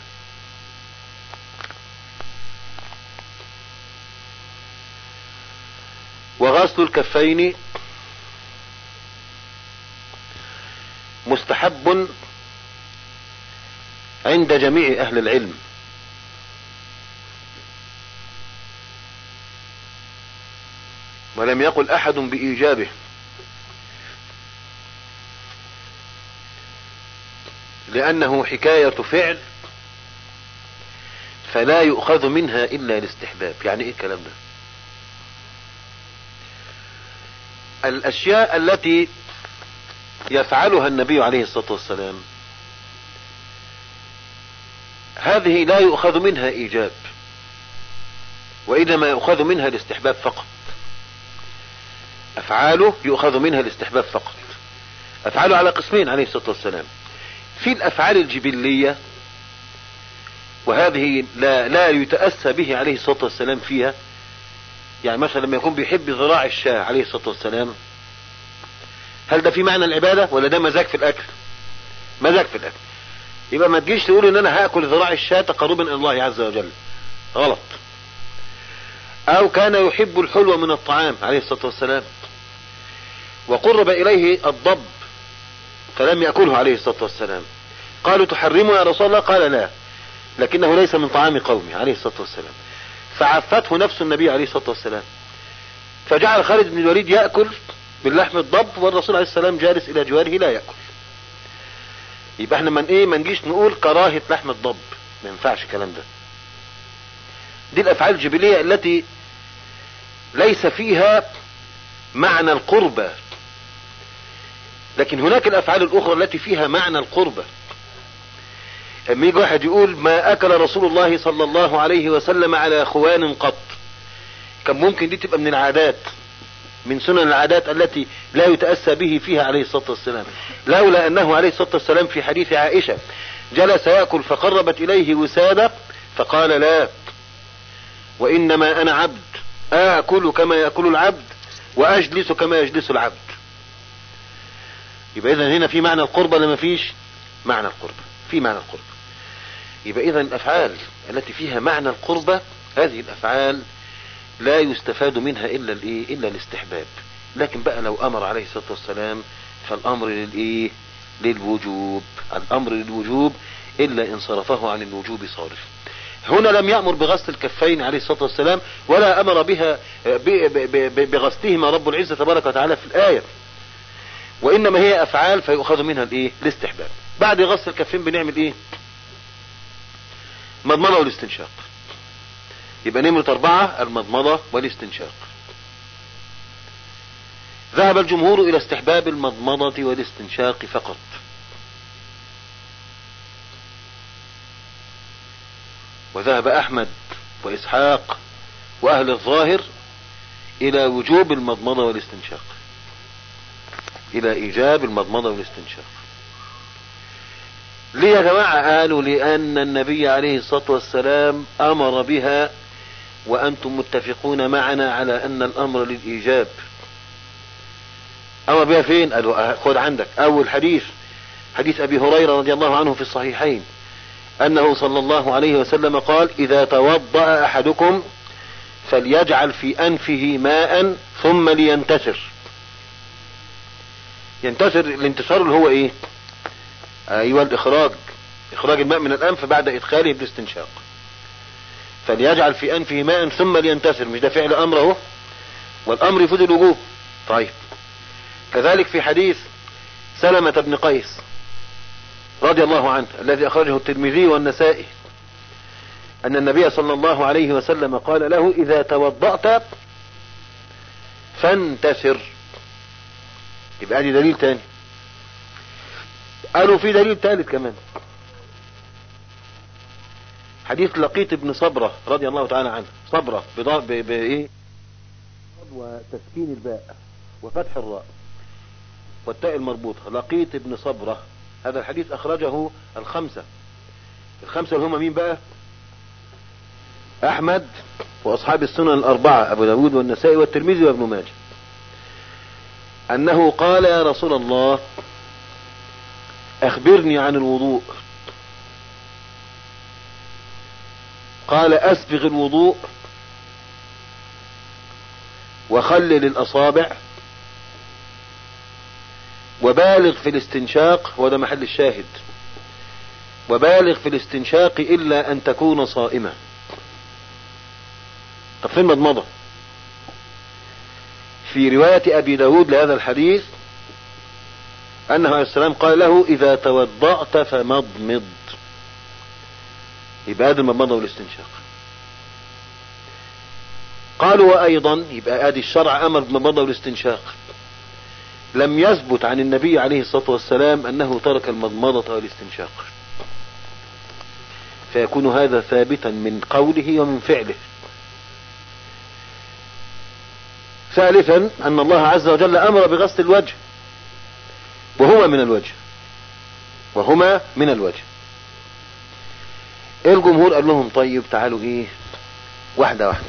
وغسل الكفين مستحب عند جميع أهل العلم ولم يقل أحد بإيجابه لأنه حكاية فعل فلا يؤخذ منها إلا الاستحباب يعني إيه الكلام ده الأشياء التي يفعلها النبي عليه الصلاة والسلام هذه لا يؤخذ منها إيجاب وإنما يؤخذ منها الاستحباب فقط افعاله يؤخذ منها الاستحباب فقط افعاله على قسمين عليه الصلاة والسلام في الافعال الجبلية وهذه لا, لا يتأسى به عليه الصلاة والسلام فيها يعني مثلا لما يكون بيحب ذراع الشاة عليه الصلاة والسلام هل ده في معنى العبادة ولا ده مزاج في الاكل مزاج في الاكل يبقى ما تجيش تقول ان انا هاكل ذراع الشاة تقربا الى الله عز وجل غلط او كان يحب الحلوى من الطعام عليه الصلاة والسلام وقرب اليه الضب فلم يأكله عليه الصلاة والسلام قالوا تحرمه يا رسول الله قال لا لكنه ليس من طعام قومه عليه الصلاة والسلام فعفته نفس النبي عليه الصلاة والسلام فجعل خالد بن الوليد يأكل باللحم الضب والرسول عليه السلام جالس الى جواره لا يأكل يبقى احنا من ايه ما نجيش نقول كراهة لحم الضب ما ينفعش الكلام ده دي الافعال الجبلية التي ليس فيها معنى القربة لكن هناك الافعال الاخرى التي فيها معنى القربة اما يجي واحد يقول ما اكل رسول الله صلى الله عليه وسلم على خوان قط كان ممكن دي تبقى من العادات من سنن العادات التي لا يتأسى به فيها عليه الصلاة والسلام لولا انه عليه الصلاة والسلام في حديث عائشة جلس يأكل فقربت اليه وسادة فقال لا وانما انا عبد اكل كما يأكل العبد واجلس كما يجلس العبد يبقى اذا هنا في معنى القربة ولا ما فيش معنى القربة في معنى القربة يبقى اذا الافعال التي فيها معنى القربة هذه الافعال لا يستفاد منها الا الايه الا الاستحباب لكن بقى لو امر عليه الصلاة والسلام فالامر للايه للوجوب الامر للوجوب الا ان صرفه عن الوجوب صارف هنا لم يأمر بغسل الكفين عليه الصلاة والسلام ولا أمر بها بغسلهما رب العزة تبارك وتعالى في الآية وإنما هي أفعال فيؤخذ منها الإيه الاستحباب بعد غسل الكفين بنعمل إيه مضمضة والاستنشاق يبقى نمرة أربعة المضمضة والاستنشاق ذهب الجمهور إلى استحباب المضمضة والاستنشاق فقط وذهب أحمد وإسحاق وأهل الظاهر إلى وجوب المضمضة والاستنشاق إلى إيجاب المضمضة والاستنشاق ليه يا جماعة قالوا لأن النبي عليه الصلاة والسلام أمر بها وأنتم متفقون معنا على أن الأمر للإيجاب أمر بها فين قالوا خد عندك أول حديث حديث أبي هريرة رضي الله عنه في الصحيحين أنه صلى الله عليه وسلم قال إذا توضأ أحدكم فليجعل في أنفه ماء ثم لينتشر ينتشر الانتشار اللي هو ايه ايوه الاخراج اخراج الماء من الانف بعد ادخاله بالاستنشاق فليجعل في انفه ماء ثم لينتشر مش ده فعل امر اهو والامر يفيد الوجوب طيب كذلك في حديث سلمة بن قيس رضي الله عنه الذي اخرجه الترمذي والنسائي ان النبي صلى الله عليه وسلم قال له اذا توضأت فانتشر يبقى دي دليل تاني قالوا في دليل ثالث كمان حديث لقيط بن صبرة رضي الله تعالى عنه صبرة بايه وتسكين الباء وفتح الراء والتاء المربوطة لقيط بن صبرة هذا الحديث اخرجه الخمسة الخمسة اللي هم مين بقى احمد واصحاب السنن الاربعة ابو داود والنسائي والترمذي وابن ماجه انه قال يا رسول الله اخبرني عن الوضوء قال اسبغ الوضوء وخلل الاصابع وبالغ في الاستنشاق وده محل الشاهد وبالغ في الاستنشاق الا ان تكون صائما طب فين مضمضه في رواية أبي داود لهذا الحديث أنه عليه السلام قال له إذا توضأت فمضمض يبقى هذا المضمضة والاستنشاق قالوا وأيضا يبقى ادي الشرع أمر بالمضمضة والاستنشاق لم يثبت عن النبي عليه الصلاة والسلام أنه ترك المضمضة والاستنشاق فيكون هذا ثابتا من قوله ومن فعله ثالثا أن الله عز وجل أمر بغسل الوجه وهما من الوجه وهما من الوجه الجمهور قال لهم طيب تعالوا ايه واحدة واحدة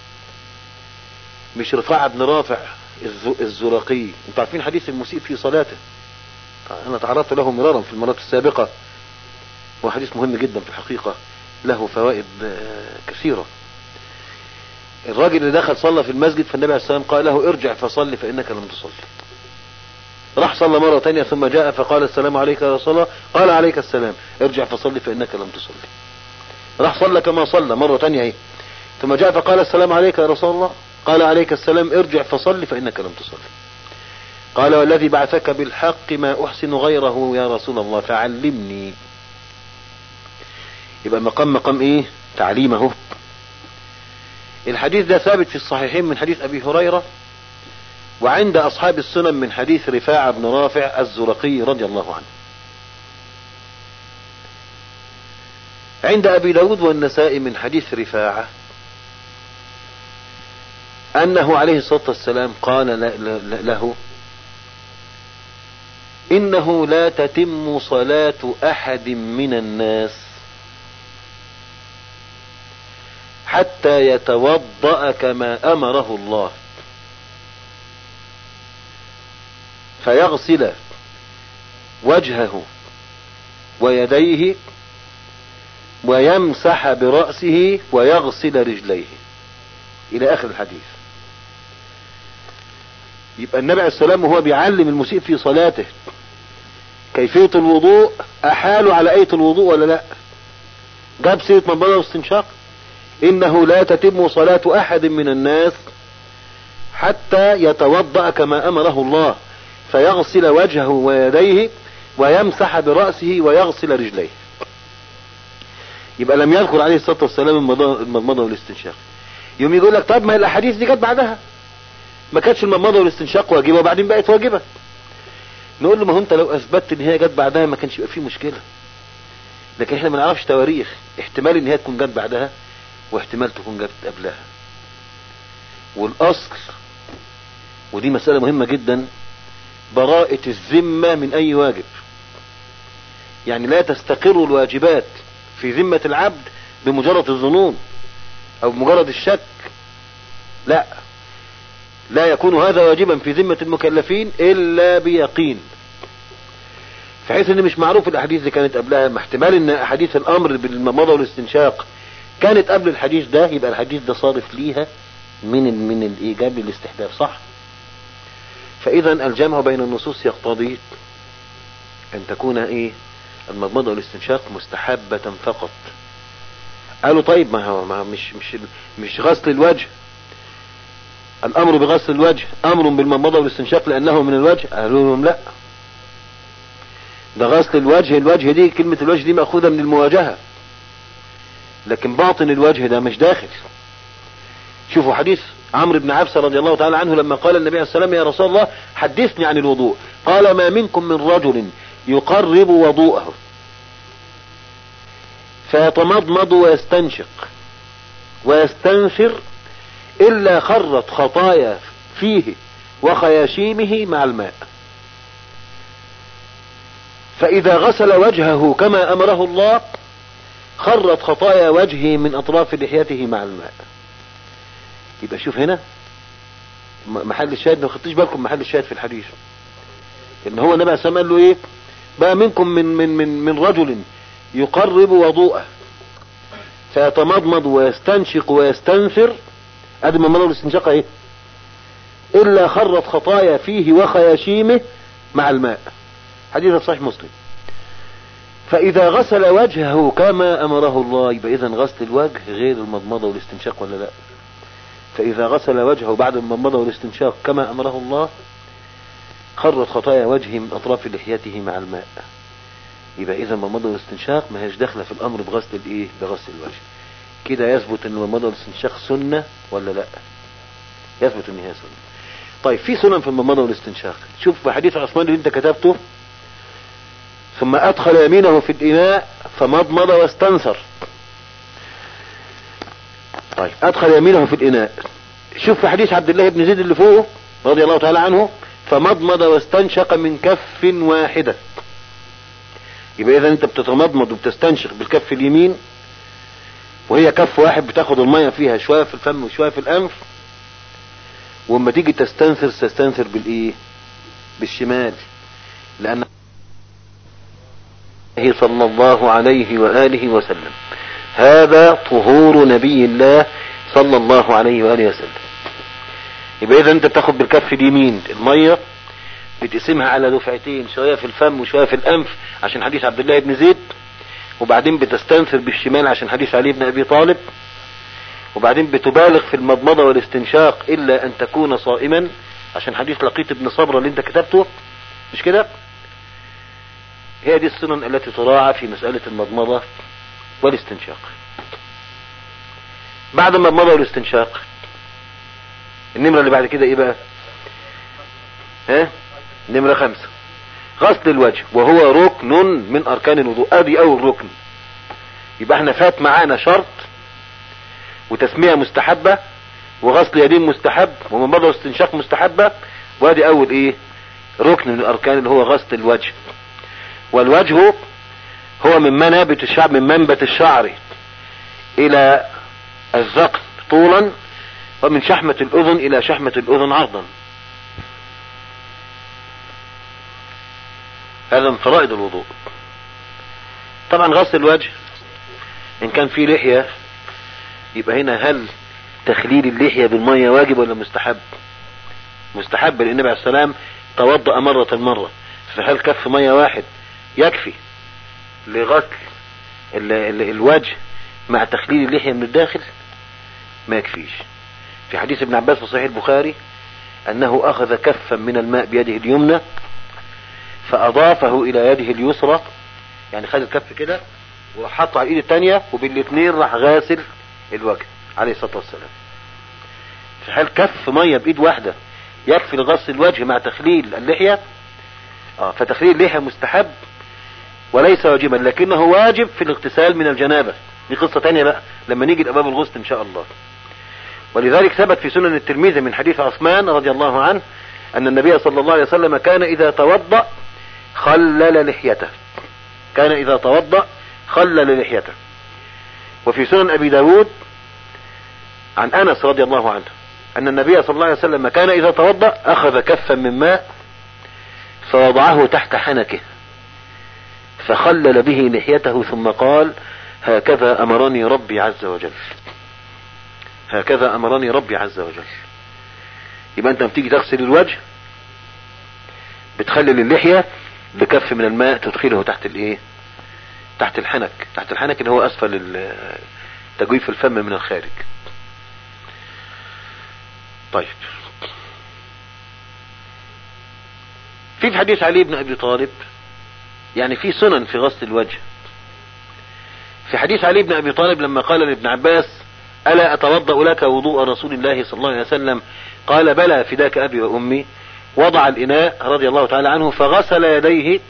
مش رفاعة بن رافع الزرقي انتوا عارفين حديث المسيء في صلاته انا تعرضت له مرارا في المرات السابقة وحديث مهم جدا في الحقيقة له فوائد كثيرة الراجل اللي دخل صلى في المسجد فالنبي عليه السلام قال له ارجع فصلي فانك لم تصلي راح صلى مرة تانية ثم جاء فقال السلام عليك يا رسول الله قال عليك السلام ارجع فصلي فانك لم تصلي راح صلى كما صلى مرة تانية اهي ثم جاء فقال السلام عليك يا رسول الله قال عليك السلام ارجع فصلي فانك لم تصلي قال والذي بعثك بالحق ما احسن غيره يا رسول الله فعلمني يبقى مقام مقام ايه تعليمه الحديث ده ثابت في الصحيحين من حديث ابي هريرة وعند اصحاب السنن من حديث رفاعة بن رافع الزرقي رضي الله عنه عند ابي داود والنسائي من حديث رفاعة انه عليه الصلاة والسلام قال له انه لا تتم صلاة احد من الناس حتى يتوضأ كما امره الله فيغسل وجهه ويديه ويمسح برأسه ويغسل رجليه الى اخر الحديث يبقى النبي عليه السلام وهو بيعلم المسيء في صلاته كيفية الوضوء احالوا على اية الوضوء ولا لا جاب سيرة مبادرة واستنشاق انه لا تتم صلاة احد من الناس حتى يتوضأ كما امره الله فيغسل وجهه ويديه ويمسح برأسه ويغسل رجليه يبقى لم يذكر عليه الصلاة والسلام المضمضة والاستنشاق يوم يقول لك طب ما الاحاديث دي جت بعدها ما كانتش المضمضة والاستنشاق واجبة وبعدين بقت واجبة نقول له ما هو انت لو اثبتت ان هي جت بعدها ما كانش يبقى فيه مشكلة لكن احنا ما نعرفش تواريخ احتمال ان هي تكون جت بعدها واحتمال تكون جت قبلها والاصل ودي مسألة مهمة جدا براءة الذمة من اي واجب يعني لا تستقر الواجبات في ذمة العبد بمجرد الظنون او بمجرد الشك لا لا يكون هذا واجبا في ذمة المكلفين الا بيقين بحيث ان مش معروف الاحاديث اللي كانت قبلها ما احتمال ان احاديث الامر بالمضى والاستنشاق كانت قبل الحديث ده يبقى الحديث ده صارف ليها من من الايجاب للاستحباب صح فاذا الجمع بين النصوص يقتضي ان تكون ايه المضمضة والاستنشاق مستحبة فقط قالوا طيب ما هو ما مش مش مش غسل الوجه الامر بغسل الوجه امر بالمضمضة والاستنشاق لانه من الوجه قالوا لهم لا ده غسل الوجه الوجه دي كلمة الوجه دي مأخوذة من المواجهة لكن باطن الوجه ده مش داخل شوفوا حديث عمرو بن عبسة رضي الله تعالى عنه لما قال النبي عليه السلام يا رسول الله حدثني عن الوضوء قال ما منكم من رجل يقرب وضوءه فيتمضمض ويستنشق ويستنثر إلا خرت خطايا فيه وخياشيمه مع الماء فإذا غسل وجهه كما أمره الله خرت خطايا وجهه من أطراف لحيته مع الماء يبقى شوف هنا محل الشاهد ما خدتش بالكم محل الشاهد في الحديث ان هو النبي عليه الصلاه قال له ايه بقى منكم من من من من رجل يقرب وضوءه فيتمضمض ويستنشق ويستنثر ادي من الاستنشاق ايه الا خرت خطايا فيه وخياشيمه مع الماء حديث صحيح مسلم فاذا غسل وجهه كما امره الله يبقى اذا غسل الوجه غير المضمضه والاستنشاق ولا لا فاذا غسل وجهه بعد المضمضه والاستنشاق كما امره الله خرت خطايا وجهه من اطراف لحيته مع الماء يبقى اذا المضمضه والاستنشاق ما هيش داخله في الامر بغسل الايه بغسل الوجه كده يثبت ان المضمضه والاستنشاق سنه ولا لا يثبت ان هي سنه طيب في سنن في المضمضه والاستنشاق شوف في حديث عثمان اللي انت كتبته ثم ادخل يمينه في الاناء فمضمض واستنثر طيب ادخل يمينه في الاناء شوف في حديث عبد الله بن زيد اللي فوقه رضي الله تعالى عنه فمضمض واستنشق من كف واحدة يبقى اذا انت بتتمضمض وبتستنشق بالكف اليمين وهي كف واحد بتاخد المية فيها شوية في الفم وشوية في الانف واما تيجي تستنثر تستنثر بالايه بالشمال لان صلى الله عليه وآله وسلم هذا طهور نبي الله صلى الله عليه وآله وسلم يبقى اذا انت بتاخد بالكف اليمين المية بتقسمها على دفعتين شوية في الفم وشوية في الانف عشان حديث عبد الله بن زيد وبعدين بتستنثر بالشمال عشان حديث علي بن ابي طالب وبعدين بتبالغ في المضمضة والاستنشاق الا ان تكون صائما عشان حديث لقيت ابن صبرة اللي انت كتبته مش كده هي دي السنن التي تراعى في مسألة المضمضة والاستنشاق بعد المضمضة والاستنشاق النمرة اللي بعد كده ايه بقى ها نمرة خمسة غسل الوجه وهو ركن من اركان الوضوء ادي اول ركن يبقى احنا فات معانا شرط وتسمية مستحبة وغسل يدين مستحب ومضمضة واستنشاق مستحبة وادي اول ايه ركن من الاركان اللي هو غسل الوجه والوجه هو من منابت الشعر من منبت الشعر الى الذقن طولا ومن شحمة الاذن الى شحمة الاذن عرضا هذا من فرائض الوضوء طبعا غسل الوجه ان كان في لحية يبقى هنا هل تخليل اللحية بالمية واجب ولا مستحب مستحب لان النبي عليه السلام توضأ مرة مرة فهل كف مية واحد يكفي لغسل ال ال الوجه مع تخليل اللحية من الداخل ما يكفيش في حديث ابن عباس في صحيح البخاري انه اخذ كفا من الماء بيده اليمنى فاضافه الى يده اليسرى يعني خد الكف كده وراح حطه على الايد الثانيه وبالاثنين راح غاسل الوجه عليه الصلاه والسلام فهل كف ميه بايد واحده يكفي لغسل الوجه مع تخليل اللحيه اه فتخليل اللحيه مستحب وليس واجبا لكنه واجب في الاغتسال من الجنابه دي قصه ثانيه بقى لما نيجي لابواب الغسل ان شاء الله ولذلك ثبت في سنن الترمذي من حديث عثمان رضي الله عنه ان النبي صلى الله عليه وسلم كان اذا توضأ خلل لحيته كان اذا توضأ خلل لحيته وفي سنن ابي داود عن انس رضي الله عنه ان النبي صلى الله عليه وسلم كان اذا توضأ اخذ كفا من ماء فوضعه تحت حنكه فخلل به لحيته ثم قال هكذا امرني ربي عز وجل هكذا امرني ربي عز وجل يبقى انت لما تيجي تغسل الوجه بتخلل اللحية بكف من الماء تدخله تحت الايه تحت الحنك تحت الحنك اللي هو اسفل تجويف الفم من الخارج طيب في في حديث علي بن ابي طالب يعني في سنن في غسل الوجه في حديث علي بن ابي طالب لما قال لابن عباس الا اتوضا لك وضوء رسول الله صلى الله عليه وسلم قال بلى فداك ابي وامي وضع الاناء رضي الله تعالى عنه فغسل يديه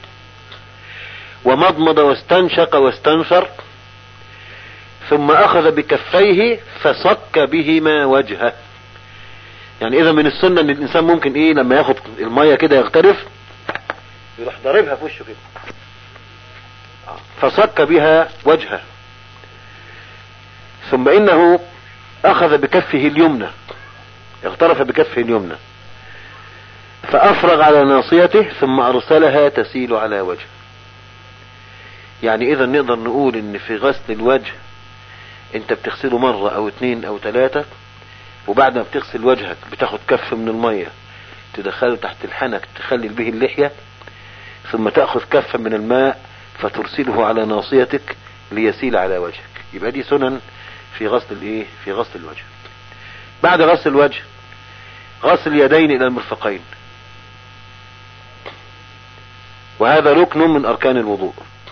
ومضمض واستنشق واستنثر ثم اخذ بكفيه فصك بهما وجهه يعني اذا من السنه ان الانسان ممكن ايه لما ياخد الميه كده يغترف يروح ضاربها في وشه كده فصك بها وجهه ثم انه اخذ بكفه اليمنى اغترف بكفه اليمنى فافرغ على ناصيته ثم ارسلها تسيل على وجهه يعني اذا نقدر نقول ان في غسل الوجه انت بتغسله مرة او اتنين او تلاتة وبعد ما بتغسل وجهك بتاخد كف من المية تدخله تحت الحنك تخلل به اللحية ثم تأخذ كفا من الماء فترسله على ناصيتك ليسيل على وجهك يبقى دي سنن في غسل الايه في غسل الوجه بعد غسل الوجه غسل اليدين الى المرفقين وهذا ركن من اركان الوضوء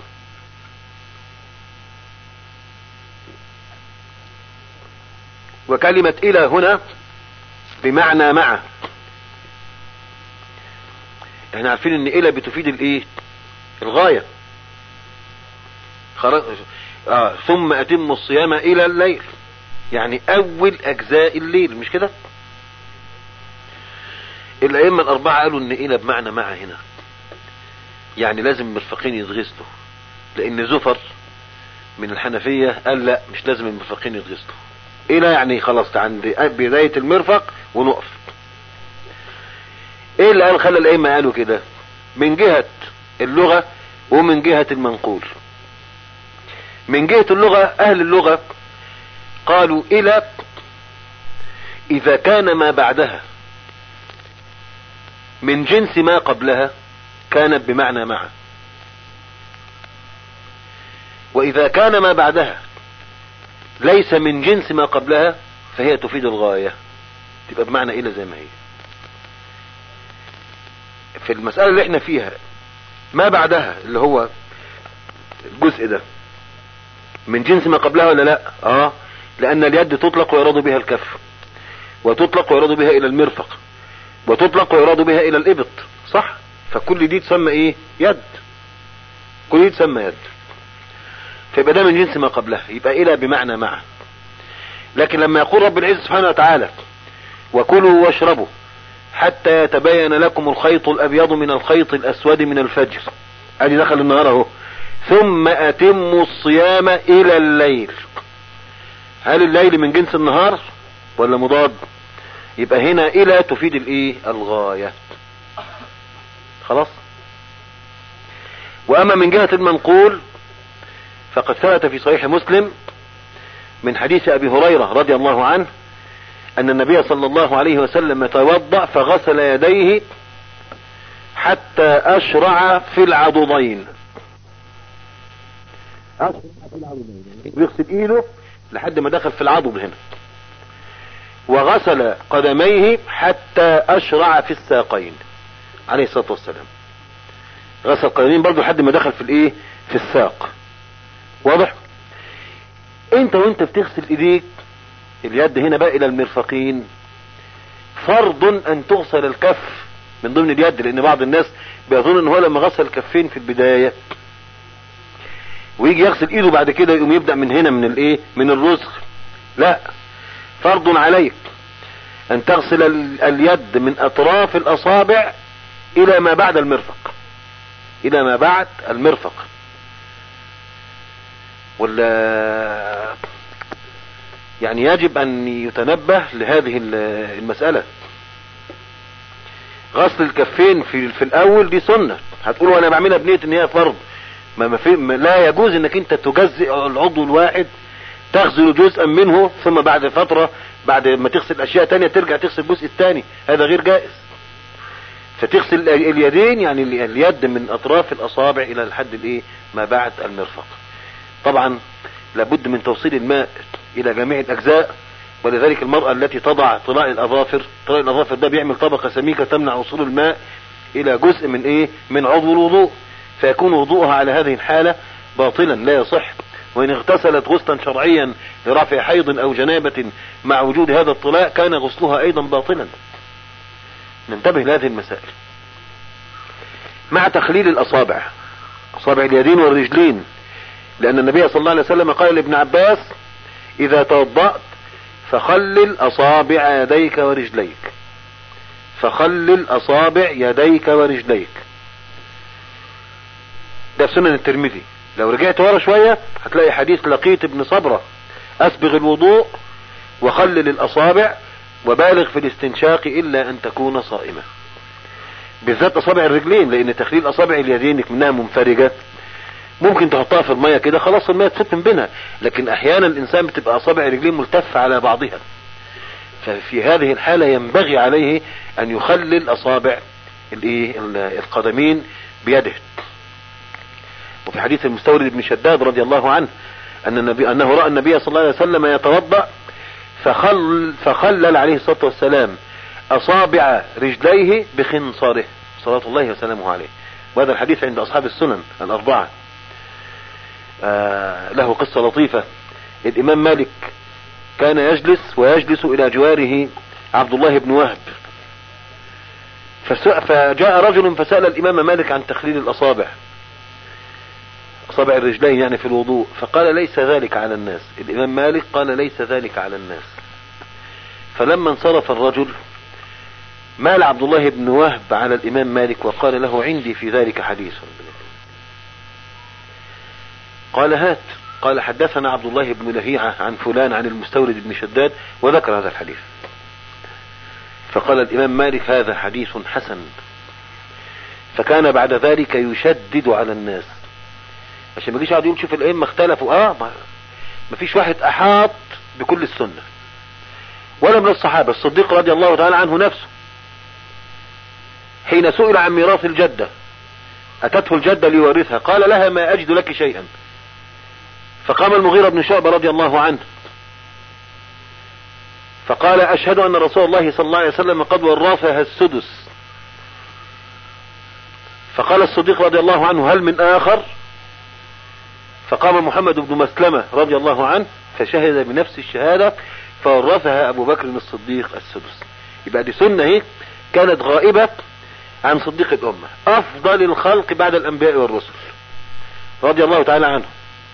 وكلمة الى هنا بمعنى مع احنا عارفين ان الى بتفيد الايه الغاية خرج آه ثم اتم الصيام الى الليل يعني اول اجزاء الليل مش كده الأئمة الأربعة قالوا إن إلى بمعنى مع هنا يعني لازم المرفقين يتغسلوا لأن زفر من الحنفية قال لا مش لازم المرفقين يتغسلوا إلى يعني خلاص عند بداية المرفق ونقف إيه اللي قال خلى الأئمة قالوا كده من جهة اللغة ومن جهة المنقول من جهة اللغة أهل اللغة قالوا إلى إذا كان ما بعدها من جنس ما قبلها كانت بمعنى مع وإذا كان ما بعدها ليس من جنس ما قبلها فهي تفيد الغاية تبقى بمعنى إلى زي ما هي في المسألة اللي احنا فيها ما بعدها اللي هو الجزء ده من جنس ما قبلها ولا لا اه لان اليد تطلق ويراد بها الكف وتطلق ويراد بها الى المرفق وتطلق ويراد بها الى الابط صح فكل دي تسمى ايه يد كل دي تسمى يد فيبقى ده من جنس ما قبلها يبقى الى بمعنى مع لكن لما يقول رب العزة سبحانه وتعالى وكلوا واشربوا حتى يتبين لكم الخيط الابيض من الخيط الاسود من الفجر ادي دخل النهار اهو ثم اتموا الصيام الى الليل هل الليل من جنس النهار ولا مضاد يبقى هنا الى تفيد الايه الغاية خلاص واما من جهة المنقول فقد ثبت في صحيح مسلم من حديث ابي هريرة رضي الله عنه ان النبي صلى الله عليه وسلم توضأ فغسل يديه حتى اشرع في العضدين بيغسل ايده لحد ما دخل في العضد هنا وغسل قدميه حتى اشرع في الساقين عليه الصلاة والسلام غسل قدمين برضو لحد ما دخل في الايه في الساق واضح انت وانت بتغسل ايديك اليد هنا بقى الى المرفقين فرض ان تغسل الكف من ضمن اليد لان بعض الناس بيظن ان هو لما غسل الكفين في البداية ويجي يغسل ايده بعد كده يقوم يبدأ من هنا من الايه من الرزق لا فرض عليك ان تغسل اليد من اطراف الاصابع الى ما بعد المرفق الى ما بعد المرفق ولا يعني يجب ان يتنبه لهذه المسألة غسل الكفين في, في الاول دي سنة هتقولوا انا بعملها بنية ان هي فرض ما ما في ما لا يجوز انك انت تجزئ العضو الواحد تغسل جزءا منه ثم بعد فترة بعد ما تغسل اشياء تانية ترجع تغسل الجزء الثاني هذا غير جائز فتغسل اليدين يعني اليد من اطراف الاصابع الى الحد الايه ما بعد المرفق طبعا لابد من توصيل الماء الى جميع الاجزاء ولذلك المرأة التي تضع طلاء الاظافر طلاء الاظافر ده بيعمل طبقة سميكة تمنع وصول الماء الى جزء من ايه من عضو الوضوء فيكون وضوءها على هذه الحالة باطلا لا يصح وإن اغتسلت غسلا شرعيا لرفع حيض أو جنابة مع وجود هذا الطلاء كان غسلها أيضا باطلا ننتبه لهذه المسائل مع تخليل الأصابع أصابع اليدين والرجلين لأن النبي صلى الله عليه وسلم قال لابن عباس إذا توضأت فخلل أصابع يديك ورجليك فخلل أصابع يديك ورجليك ده في سنن الترمذي لو رجعت ورا شوية هتلاقي حديث لقيت ابن صبرة اسبغ الوضوء وخلل الاصابع وبالغ في الاستنشاق الا ان تكون صائمة بالذات اصابع الرجلين لان تخليل اصابع اليدين منها منفرجة ممكن تحطها في المية كده خلاص المية تفت من بينها لكن احيانا الانسان بتبقى اصابع الرجلين ملتفة على بعضها ففي هذه الحالة ينبغي عليه ان يخلل اصابع الايه القدمين بيده وفي حديث المستورد بن شداد رضي الله عنه أن النبي أنه رأى النبي صلى الله عليه وسلم يتوضأ فخل فخلل عليه الصلاة والسلام أصابع رجليه بخنصره صلاة الله وسلامه عليه وهذا الحديث عند أصحاب السنن الأربعة آه له قصة لطيفة الإمام مالك كان يجلس ويجلس إلى جواره عبد الله بن وهب فجاء رجل فسأل الإمام مالك عن تخليل الأصابع أصابع الرجلين يعني في الوضوء فقال ليس ذلك على الناس الإمام مالك قال ليس ذلك على الناس فلما انصرف الرجل مال عبد الله بن وهب على الإمام مالك وقال له عندي في ذلك حديث قال هات قال حدثنا عبد الله بن لهيعة عن فلان عن المستورد بن شداد وذكر هذا الحديث فقال الإمام مالك هذا حديث حسن فكان بعد ذلك يشدد على الناس عشان ما يجيش يقعد يقول شوف الأئمة اختلفوا اه ما فيش واحد أحاط بكل السنة ولا من الصحابة الصديق رضي الله تعالى عنه نفسه حين سئل عن ميراث الجدة أتته الجدة ليورثها قال لها ما أجد لك شيئا فقام المغيرة بن شعبة رضي الله عنه فقال أشهد أن رسول الله صلى الله عليه وسلم قد ورثها السدس فقال الصديق رضي الله عنه هل من آخر فقام محمد بن مسلمة رضي الله عنه فشهد بنفس الشهادة فورثها أبو بكر الصديق السدس يبقى دي سنة اهي كانت غائبة عن صديق الأمة أفضل الخلق بعد الأنبياء والرسل رضي الله تعالى عنه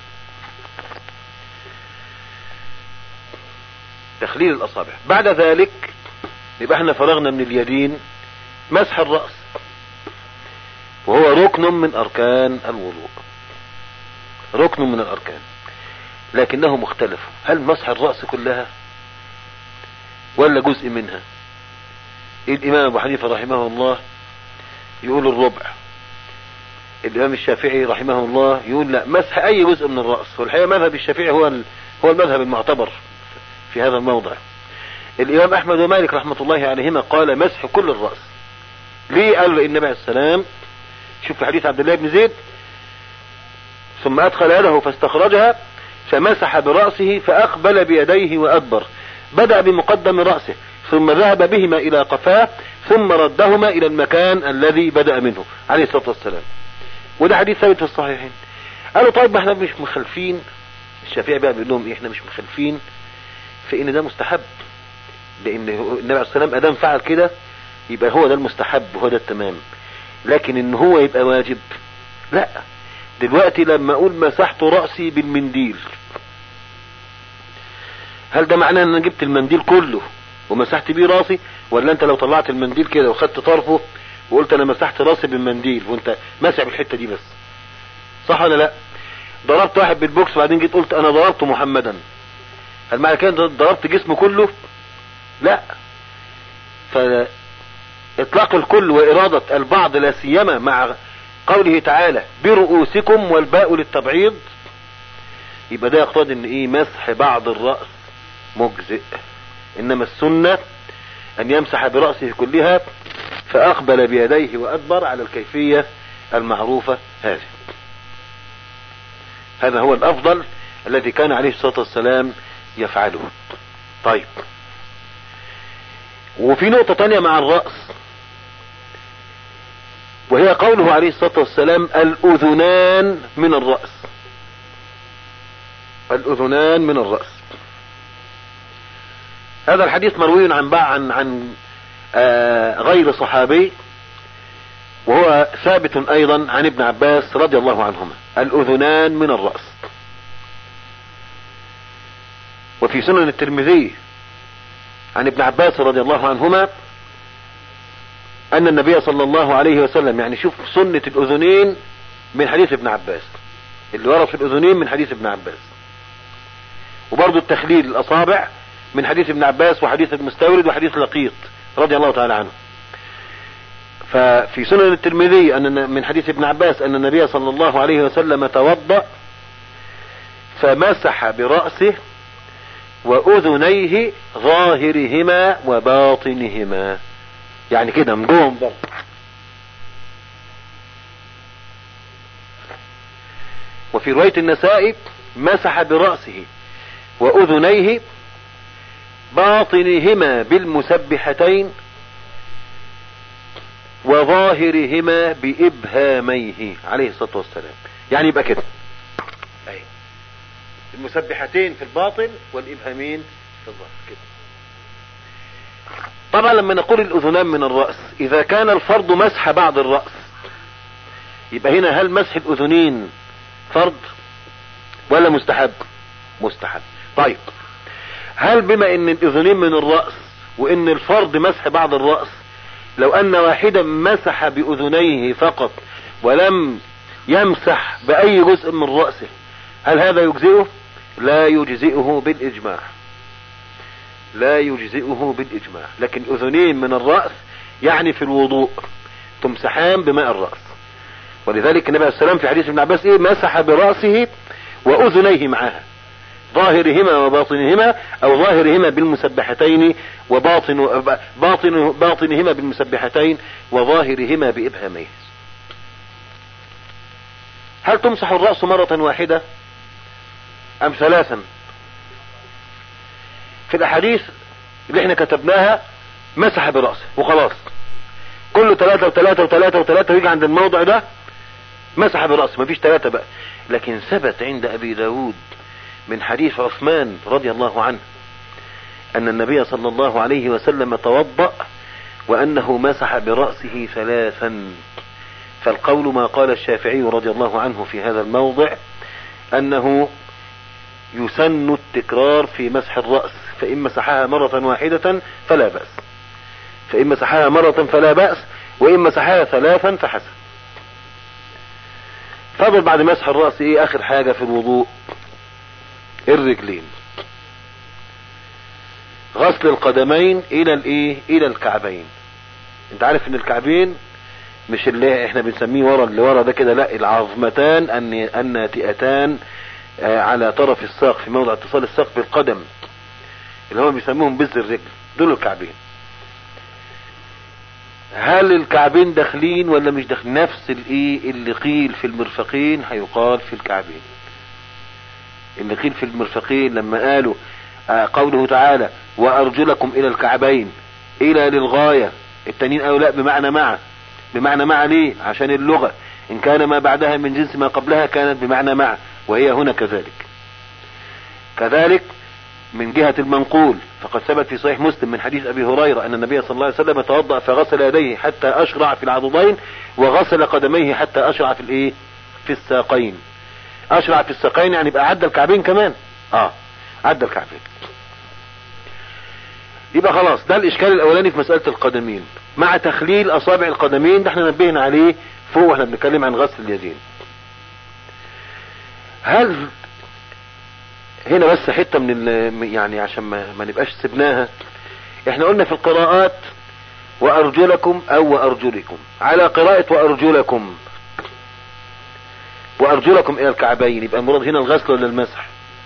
تخليل الأصابع بعد ذلك يبقى احنا فرغنا من اليدين مسح الرأس وهو ركن من أركان الوضوء ركن من الأركان لكنهم اختلفوا هل مسح الرأس كلها ولا جزء منها الإمام أبو حنيفة رحمه الله يقول الربع الإمام الشافعي رحمه الله يقول لا مسح أي جزء من الرأس والحقيقة مذهب الشافعي هو هو المذهب المعتبر في هذا الموضع الإمام أحمد ومالك رحمة الله عليهما قال مسح كل الرأس ليه قال النبي عليه السلام شوف في حديث عبد الله بن زيد ثم أدخل يده فاستخرجها فمسح برأسه فأقبل بيديه وأدبر بدأ بمقدم رأسه ثم ذهب بهما إلى قفاه ثم ردهما إلى المكان الذي بدأ منه عليه الصلاة والسلام وده حديث ثابت في الصحيحين قالوا طيب ما احنا مش مخالفين الشافعي بقى بيقول لهم ايه احنا مش مخالفين في ان ده مستحب لان النبي عليه السلام ادام فعل كده يبقى هو ده المستحب وهو ده التمام لكن ان هو يبقى واجب لا دلوقتي لما اقول مسحت رأسي بالمنديل هل ده معناه ان انا جبت المنديل كله ومسحت بيه راسي ولا انت لو طلعت المنديل كده وخدت طرفه وقلت انا مسحت راسي بالمنديل وانت ماسح بالحته دي بس صح ولا لا ضربت واحد بالبوكس وبعدين جيت قلت انا ضربت محمدا هل معنى كده ضربت جسمه كله لا فاطلاق الكل وارادة البعض لا سيما مع قوله تعالى برؤوسكم والباء للتبعيض يبقى ده يقتضي ان ايه مسح بعض الرأس مجزئ انما السنة ان يمسح برأسه كلها فاقبل بيديه وادبر على الكيفية المعروفة هذه هذا هو الافضل الذي كان عليه الصلاة والسلام يفعله طيب وفي نقطة تانية مع الرأس وهي قوله عليه الصلاة والسلام الأذنان من الرأس الأذنان من الرأس هذا الحديث مروي عن عن عن آه غير صحابي وهو ثابت أيضا عن ابن عباس رضي الله عنهما الأذنان من الرأس وفي سنن الترمذي عن ابن عباس رضي الله عنهما ان النبي صلى الله عليه وسلم يعني شوف سنة الاذنين من حديث ابن عباس اللي ورد في الاذنين من حديث ابن عباس وبرضه التخليل الاصابع من حديث ابن عباس وحديث المستورد وحديث لقيط رضي الله تعالى عنه ففي سنن الترمذي ان من حديث ابن عباس ان النبي صلى الله عليه وسلم توضأ فمسح برأسه واذنيه ظاهرهما وباطنهما يعني كده من جوه من بره وفي رواية النسائي مسح برأسه وأذنيه باطنهما بالمسبحتين وظاهرهما بإبهاميه عليه الصلاة والسلام يعني يبقى كده أي. المسبحتين في الباطن والإبهامين في الظاهر كده طبعا لما نقول الأذنان من الرأس إذا كان الفرض مسح بعض الرأس يبقى هنا هل مسح الأذنين فرض ولا مستحب مستحب طيب هل بما ان الأذنين من الرأس وان الفرض مسح بعض الرأس لو ان واحدا مسح باذنيه فقط ولم يمسح باي جزء من رأسه هل هذا يجزئه لا يجزئه بالاجماع لا يجزئه بالاجماع لكن اذنين من الرأس يعني في الوضوء تمسحان بماء الرأس ولذلك النبي عليه السلام في حديث ابن عباس ايه مسح برأسه واذنيه معها ظاهرهما وباطنهما او ظاهرهما بالمسبحتين وباطن باطن باطنهما بالمسبحتين وظاهرهما بابهاميه هل تمسح الرأس مرة واحدة ام ثلاثا في الاحاديث اللي احنا كتبناها مسح برأسه وخلاص كله ثلاثة وثلاثة وثلاثة وثلاثة ويجي عند الموضع ده مسح برأسه مفيش ثلاثة بقى لكن ثبت عند ابي داود من حديث عثمان رضي الله عنه ان النبي صلى الله عليه وسلم توضأ وانه مسح برأسه ثلاثا فالقول ما قال الشافعي رضي الله عنه في هذا الموضع انه يسن التكرار في مسح الرأس فإن مسحها مرة واحدة فلا بأس فإن مسحها مرة فلا بأس وإن مسحها ثلاثا فحسن فضل بعد مسح الرأس ايه اخر حاجة في الوضوء الرجلين غسل القدمين الى الايه الى الكعبين انت عارف ان الكعبين مش اللي احنا بنسميه ورا اللي ورا ده كده لا العظمتان الناتئتان على طرف الساق في موضع اتصال الساق بالقدم اللي هم بيسموهم بز الرجل دول الكعبين هل الكعبين داخلين ولا مش داخلين نفس الايه اللي قيل في المرفقين هيقال في الكعبين اللي قيل في المرفقين لما قالوا آه قوله تعالى وارجلكم الى الكعبين الى للغاية التانيين قالوا لا بمعنى مع بمعنى مع ليه عشان اللغة ان كان ما بعدها من جنس ما قبلها كانت بمعنى مع وهي هنا كذلك كذلك من جهة المنقول فقد ثبت في صحيح مسلم من حديث ابي هريرة ان النبي صلى الله عليه وسلم توضأ فغسل يديه حتى اشرع في العضدين وغسل قدميه حتى اشرع في الايه في الساقين اشرع في الساقين يعني يبقى عدى الكعبين كمان اه عدى الكعبين يبقى خلاص ده الاشكال الاولاني في مسألة القدمين مع تخليل اصابع القدمين ده احنا نبهنا عليه فوق واحنا بنتكلم عن غسل اليدين هل هنا بس حتة من يعني عشان ما, ما نبقاش سبناها احنا قلنا في القراءات وارجلكم او وارجلكم على قراءة وارجلكم وارجلكم الى الكعبين يبقى المراد هنا الغسل ولا المسح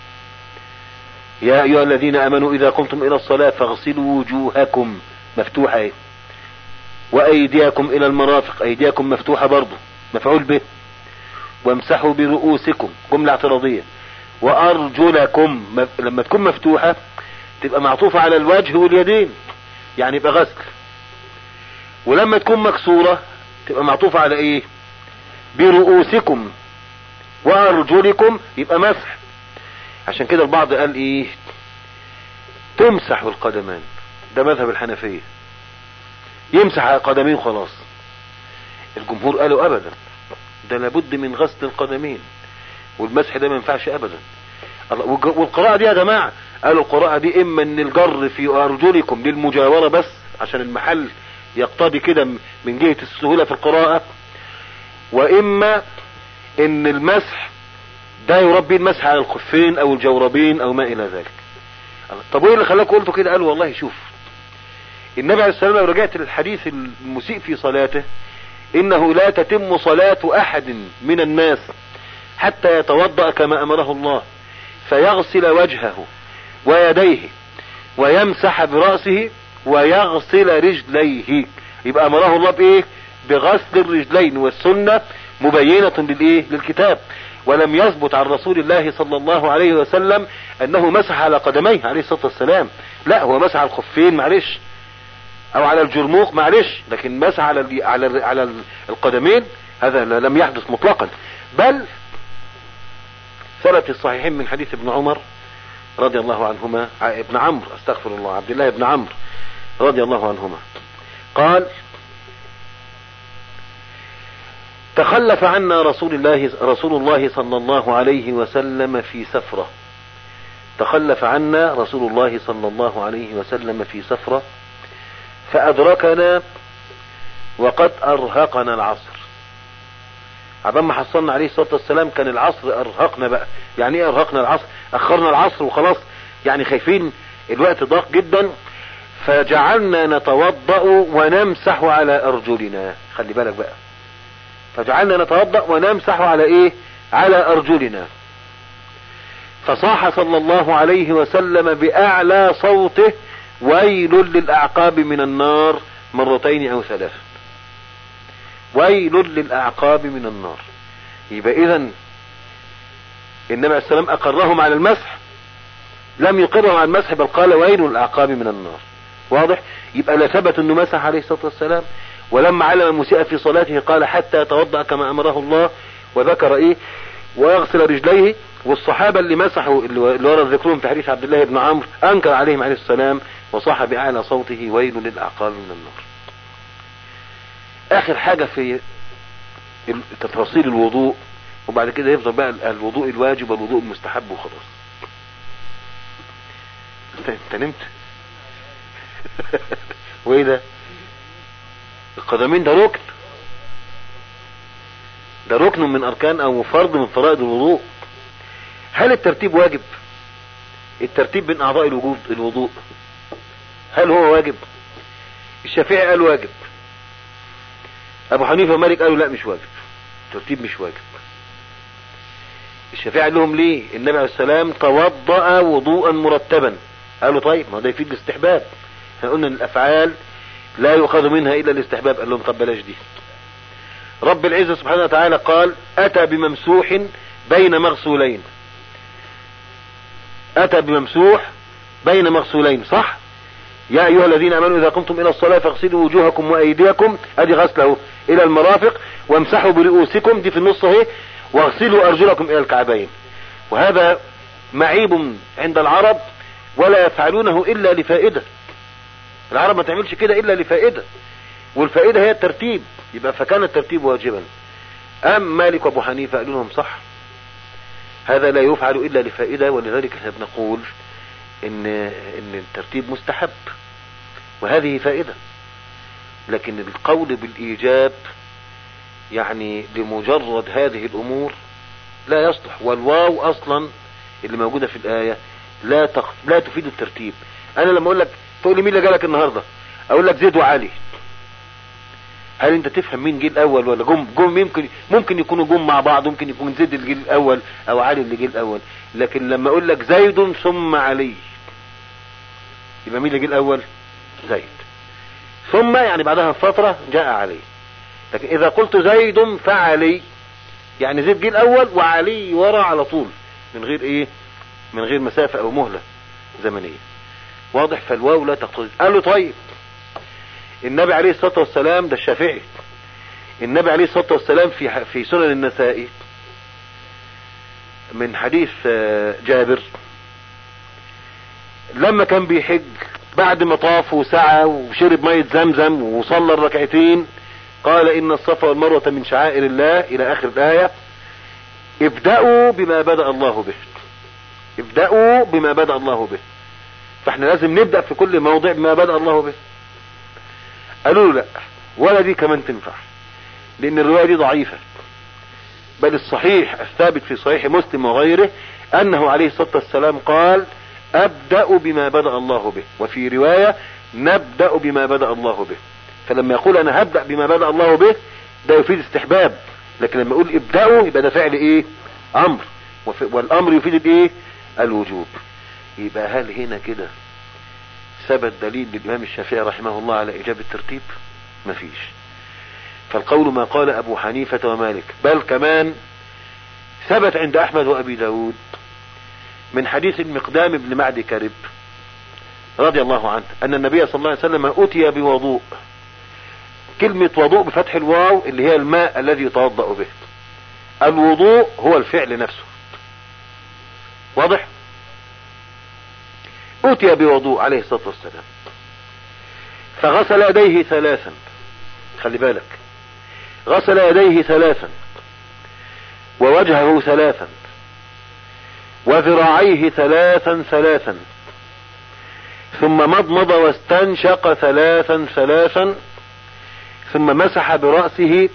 يا ايها الذين امنوا اذا قمتم الى الصلاة فاغسلوا وجوهكم مفتوحة ايه وايديكم الى المرافق ايديكم مفتوحة برضو مفعول به وامسحوا برؤوسكم جملة اعتراضية وارجلكم لما تكون مفتوحة تبقى معطوفة على الوجه واليدين يعني يبقى غسل ولما تكون مكسورة تبقى معطوفة على ايه برؤوسكم وارجلكم يبقى مسح عشان كده البعض قال ايه تمسح بالقدمان ده مذهب الحنفية يمسح على القدمين خلاص الجمهور قالوا ابدا ده لابد من غسل القدمين والمسح ده ما ينفعش ابدا والقراءة دي يا جماعة قالوا القراءة دي اما ان الجر في ارجلكم للمجاورة بس عشان المحل يقتضي كده من جهة السهولة في القراءة واما ان المسح ده يربي المسح على الخفين او الجوربين او ما الى ذلك طب وايه اللي خلاك قلته كده قال والله شوف النبي عليه السلام لو رجعت للحديث المسيء في صلاته انه لا تتم صلاة احد من الناس حتى يتوضأ كما امره الله فيغسل وجهه ويديه ويمسح برأسه ويغسل رجليه يبقى امره الله بايه بغسل الرجلين والسنة مبينة للايه للكتاب ولم يثبت عن رسول الله صلى الله عليه وسلم انه مسح على قدميه عليه الصلاة والسلام لا هو مسح على الخفين معلش او على الجرموق معلش لكن مسح على ال على ال على القدمين هذا لم يحدث مطلقا بل ثبت في الصحيحين من حديث ابن عمر رضي الله عنهما ابن عمرو استغفر الله عبد الله بن عمرو رضي الله عنهما قال تخلف عنا رسول الله رسول الله صلى الله عليه وسلم في سفرة تخلف عنا رسول الله صلى الله عليه وسلم في سفرة فأدركنا وقد ارهقنا العصر عبال ما حصلنا عليه الصلاة والسلام كان العصر ارهقنا بقى يعني ايه ارهقنا العصر اخرنا العصر وخلاص يعني خايفين الوقت ضاق جدا فجعلنا نتوضأ ونمسح على ارجلنا خلي بالك بقى فجعلنا نتوضأ ونمسح على ايه على ارجلنا فصاح صلى الله عليه وسلم باعلى صوته ويل للاعقاب من النار مرتين او ثلاثا ويل للاعقاب من النار يبقى اذا النبي عليه السلام اقرهم على المسح لم يقرهم على المسح بل قال ويل للاعقاب من النار واضح يبقى لا ثبت انه مسح عليه الصلاه والسلام ولما علم المسيء في صلاته قال حتى يتوضا كما امره الله وذكر ايه ويغسل رجليه والصحابه اللي مسحوا اللي ورد ذكرهم في حديث عبد الله بن عمرو انكر عليهم عليه السلام وصاح باعلى صوته ويل للاعقاب من النار اخر حاجه في تفاصيل الوضوء وبعد كده يفضل بقى الوضوء الواجب والوضوء المستحب وخلاص انت انت نمت وايه ده القدمين ده ركن ده ركن من اركان او فرض من فرائض الوضوء هل الترتيب واجب الترتيب بين اعضاء الوجود الوضوء هل هو واجب الشافعي قال واجب ابو حنيفه ومالك قالوا لا مش واجب الترتيب مش واجب الشافعي قال لهم ليه النبي عليه السلام توضأ وضوءا مرتبا قالوا طيب ما ده يفيد الاستحباب احنا قلنا ان الافعال لا يؤخذ منها الا الاستحباب قال لهم طب بلاش دي رب العزة سبحانه وتعالى قال اتى بممسوح بين مغسولين اتى بممسوح بين مغسولين صح يا ايها الذين امنوا اذا قمتم الى الصلاة فاغسلوا وجوهكم وايديكم ادي غسله الى المرافق وامسحوا برؤوسكم دي في النص اهي واغسلوا ارجلكم الى الكعبين وهذا معيب عند العرب ولا يفعلونه الا لفائدة العرب ما تعملش كده الا لفائدة والفائدة هي الترتيب يبقى فكان الترتيب واجبا ام مالك وابو حنيفة قالوا لهم صح هذا لا يفعل الا لفائدة ولذلك احنا بنقول ان ان الترتيب مستحب وهذه فائدة لكن القول بالايجاب يعني لمجرد هذه الامور لا يصلح والواو اصلا اللي موجودة في الاية لا تق... لا تفيد الترتيب انا لما اقول لك تقول لي مين اللي جالك النهارده اقول لك زيد وعلي هل انت تفهم مين جه الاول ولا جم جم يمكن ممكن يكونوا جم مع بعض ممكن يكون زيد اللي جه الاول او علي اللي جه الاول لكن لما اقول لك زيد ثم علي يبقى مين اللي جه الاول زيد ثم يعني بعدها فترة جاء علي لكن اذا قلت زيد فعلي يعني زيد جه الاول وعلي ورا على طول من غير ايه من غير مسافة او مهلة زمنية واضح فالواو لا تقتضي قال له طيب النبي عليه الصلاة والسلام ده الشافعي النبي عليه الصلاة والسلام في في سنن النسائي من حديث جابر لما كان بيحج بعد ما طاف وسعى وشرب مية زمزم وصلى الركعتين قال ان الصفا والمروة من شعائر الله الى اخر الاية ابدأوا بما بدأ الله به ابدأوا بما بدأ الله به فاحنا لازم نبدأ في كل موضع بما بدأ الله به قالوا له لا ولا دي كمان تنفع لان الرواية دي ضعيفة بل الصحيح الثابت في صحيح مسلم وغيره انه عليه الصلاة والسلام قال ابدأ بما بدأ الله به وفي رواية نبدأ بما بدأ الله به فلما يقول انا هبدأ بما بدأ الله به ده يفيد استحباب لكن لما يقول ابدأوا يبقى ده فعل ايه امر والامر يفيد الايه الوجوب يبقى هل هنا كده ثبت دليل للامام الشافعي رحمه الله على ايجاب الترتيب مفيش فالقول ما قال ابو حنيفة ومالك بل كمان ثبت عند احمد وابي داود من حديث المقدام بن معد كرب رضي الله عنه ان النبي صلى الله عليه وسلم اتي بوضوء كلمة وضوء بفتح الواو اللي هي الماء الذي يتوضأ به الوضوء هو الفعل نفسه واضح أتي بوضوء عليه الصلاة والسلام فغسل يديه ثلاثا خلي بالك غسل يديه ثلاثا ووجهه ثلاثا وذراعيه ثلاثا ثلاثا ثم مضمض واستنشق ثلاثا ثلاثا ثم مسح برأسه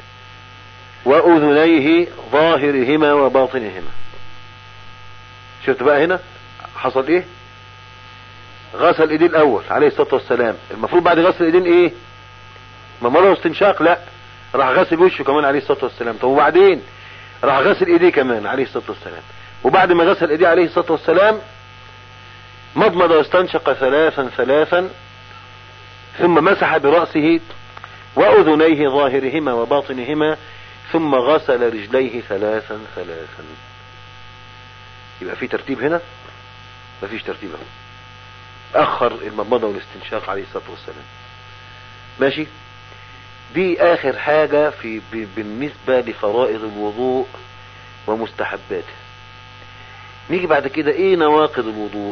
وأذنيه ظاهرهما وباطنهما شفت بقى هنا حصل ايه غسل ايديه الاول عليه الصلاة والسلام المفروض بعد غسل ايدين ايه ممره استنشاق لا راح غسل وشه كمان عليه الصلاة والسلام طب وبعدين راح غسل ايديه كمان عليه الصلاة والسلام وبعد ما غسل ايديه عليه الصلاة والسلام مضمض واستنشق ثلاثا ثلاثا ثم مسح برأسه وأذنيه ظاهرهما وباطنهما ثم غسل رجليه ثلاثا ثلاثا يبقى في ترتيب هنا مفيش ترتيب هنا أخر المضمضة والاستنشاق عليه الصلاة والسلام ماشي دي آخر حاجة في ب- بالنسبة لفرائض الوضوء ومستحباته نيجي بعد كده ايه نواقض الوضوء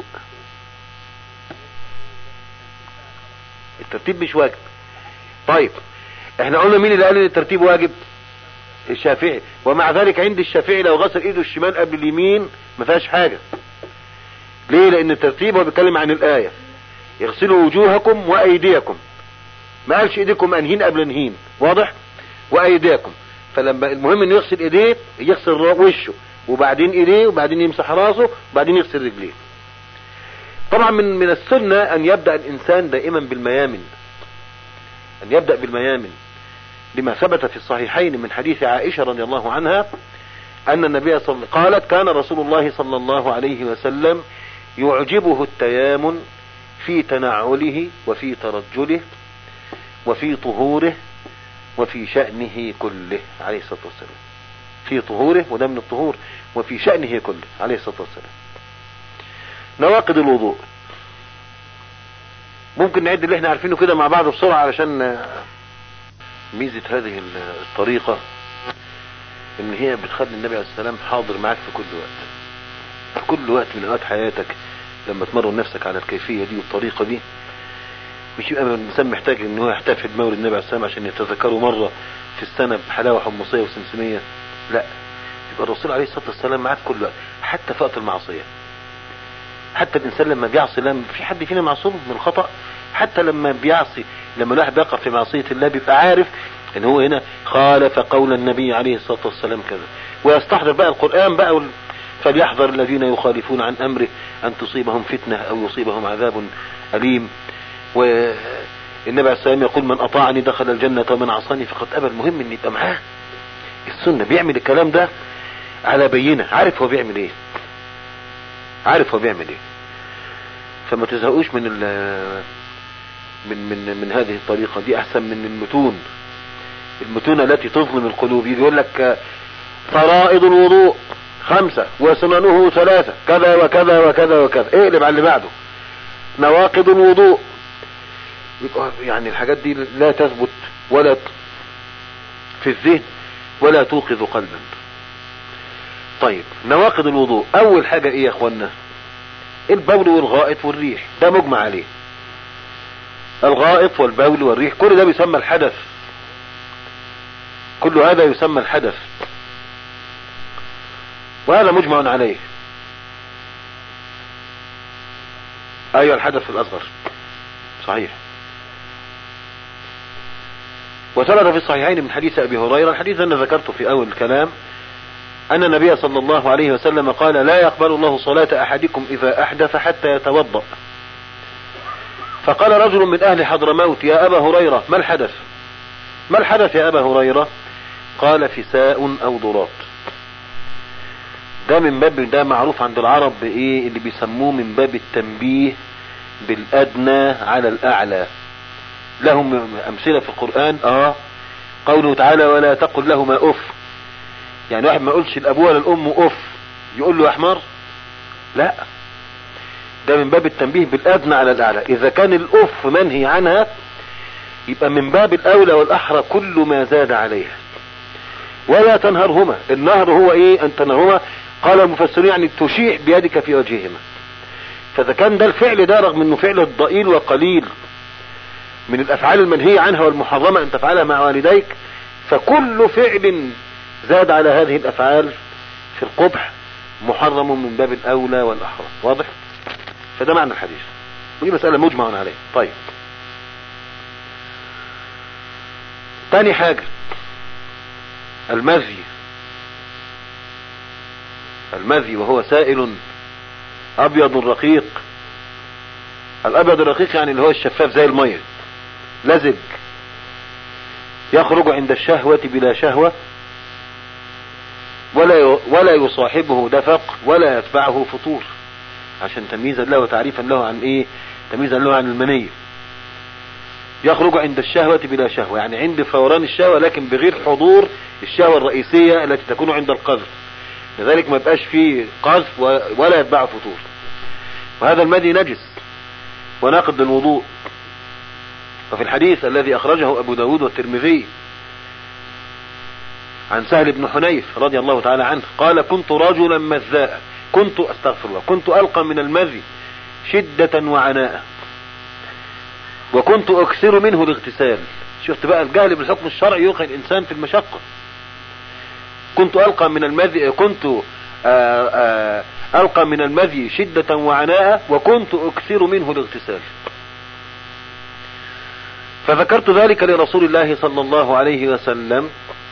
الترتيب مش واجب طيب احنا قلنا مين اللي قال ان الترتيب واجب الشافعي ومع ذلك عند الشافعي لو غسل ايده الشمال قبل اليمين ما فيهاش حاجة ليه لان الترتيب هو بيتكلم عن الآية يغسلوا وجوهكم وايديكم ما قالش ايديكم انهين قبل انهين واضح وايديكم فلما المهم انه يغسل ايديه يغسل را- وشه وبعدين ايديه وبعدين يمسح راسه وبعدين يغسل رجليه طبعا من من السنة ان يبدأ الانسان دائما بالميامن ان يبدأ بالميامن لما ثبت في الصحيحين من حديث عائشة رضي الله عنها ان النبي صلى قالت كان رسول الله صلى الله عليه وسلم يعجبه التيامن في تنعله وفي ترجله وفي طهوره وفي شأنه كله عليه الصلاة والسلام في طهوره وده من الطهور وفي شأنه كله عليه الصلاة والسلام نواقض الوضوء ممكن نعد اللي احنا عارفينه كده مع بعض بسرعة علشان آه، ميزة هذه ال- الطريقة ان هي بتخلي النبي عليه السلام حاضر معاك في كل وقت في كل وقت من اوقات حياتك لما تمرن نفسك على الكيفية دي والطريقة دي مش يبقى الانسان محتاج ان هو يحتفل بمولد النبي عليه السلام عشان يتذكره مرة في السنة بحلاوة حمصية وسمسمية لا يبقى الرسول عليه الصلاة والسلام معاه في كل وقت حتى في وقت المعصية حتى الانسان لما بيعصي لما في حد فينا معصوم من الخطأ حتى لما بيعصي لما الواحد بيقع في معصية الله بيبقى عارف ان هو هنا خالف قول النبي عليه الصلاة والسلام كذا ويستحضر بقى القرآن بقى وال... فليحذر الذين يخالفون عن امره ان تصيبهم فتنة او يصيبهم عذاب اليم والنبي عليه السلام يقول من اطاعني دخل الجنة ومن عصاني فقد ابى المهم ان يبقى معاه السنة بيعمل الكلام ده على بينة عارف هو بيعمل ايه عارف هو بيعمل ايه فما تزهقوش من ال من من من هذه الطريقة دي احسن من المتون المتون التي تظلم القلوب يجي يقول لك آه، فرائض الوضوء خمسة وسننه ثلاثة كذا وكذا وكذا وكذا اقلب على اللي بعده نواقض الوضوء يبقى يعني الحاجات دي لا تثبت ولا في الذهن ولا توقظ قلبا طيب نواقض الوضوء اول حاجة ايه يا اخوانا البول والغائط والريح ده مجمع عليه الغائط والبول والريح كل ده بيسمى الحدث كل هذا يسمى الحدث وهذا مجمع عليه ايوه الحدث الاصغر صحيح وثبت في الصحيحين من حديث ابي هريره الحديث انا ذكرته في اول الكلام ان النبي صلى الله عليه وسلم قال لا يقبل الله صلاة احدكم اذا احدث حتى يتوضأ فقال رجل من اهل حضرموت يا ابا هريرة ما الحدث ما الحدث يا ابا هريرة قال فساء او ضراط ده من باب ده معروف عند العرب بايه اللي بيسموه من باب التنبيه بالادنى على الاعلى لهم امثلة في القرآن اه قوله تعالى ولا تقل لهما اف يعني واحد ما يقولش الابوه ولا الام اف يقول له يا حمار لا ده من باب التنبيه بالادنى على الاعلى اذا كان الاف منهي عنها يبقى من باب الاولى والاحرى كل ما زاد عليها ولا تنهرهما النهر هو ايه ان تنهرهما قال المفسرون يعني تشيع بيدك في وجههما فاذا كان ده الفعل ده رغم انه فعل ضئيل وقليل من الافعال المنهية عنها والمحرمة ان تفعلها مع والديك فكل فعل زاد على هذه الافعال في القبح محرم من باب الاولى والاحرى واضح فده معنى الحديث ودي مسألة مجمع عليه طيب ثاني حاجة المذي المذي وهو سائل ابيض رقيق الابيض الرقيق يعني اللي هو الشفاف زي المية لزج يخرج عند الشهوة بلا شهوة ولا ولا يصاحبه دفق ولا يتبعه فطور عشان تمييزا له وتعريفا له عن ايه تمييزا له عن المنية يخرج عند الشهوة بلا شهوة يعني عند فوران الشهوة لكن بغير حضور الشهوة الرئيسية التي تكون عند القذف لذلك ما بقاش فيه قذف ولا يتبع فطور وهذا المدي نجس وناقض للوضوء وفي الحديث الذي أخرجه أبو داود والترمذي عن سهل بن حنيف رضي الله تعالى عنه قال كنت رجلا مذاء كنت استغفر الله كنت ألقى من المذي شدة وعناء وكنت أكثر منه الاغتسال شفت بقى الجهل بالحكم الشرعي يوقع الإنسان في المشقة كنت ألقى من المذي كنت آآ آآ ألقى من المذي شدة وعناء وكنت أكثر منه الاغتسال فذكرت ذلك لرسول الله صلى الله عليه وسلم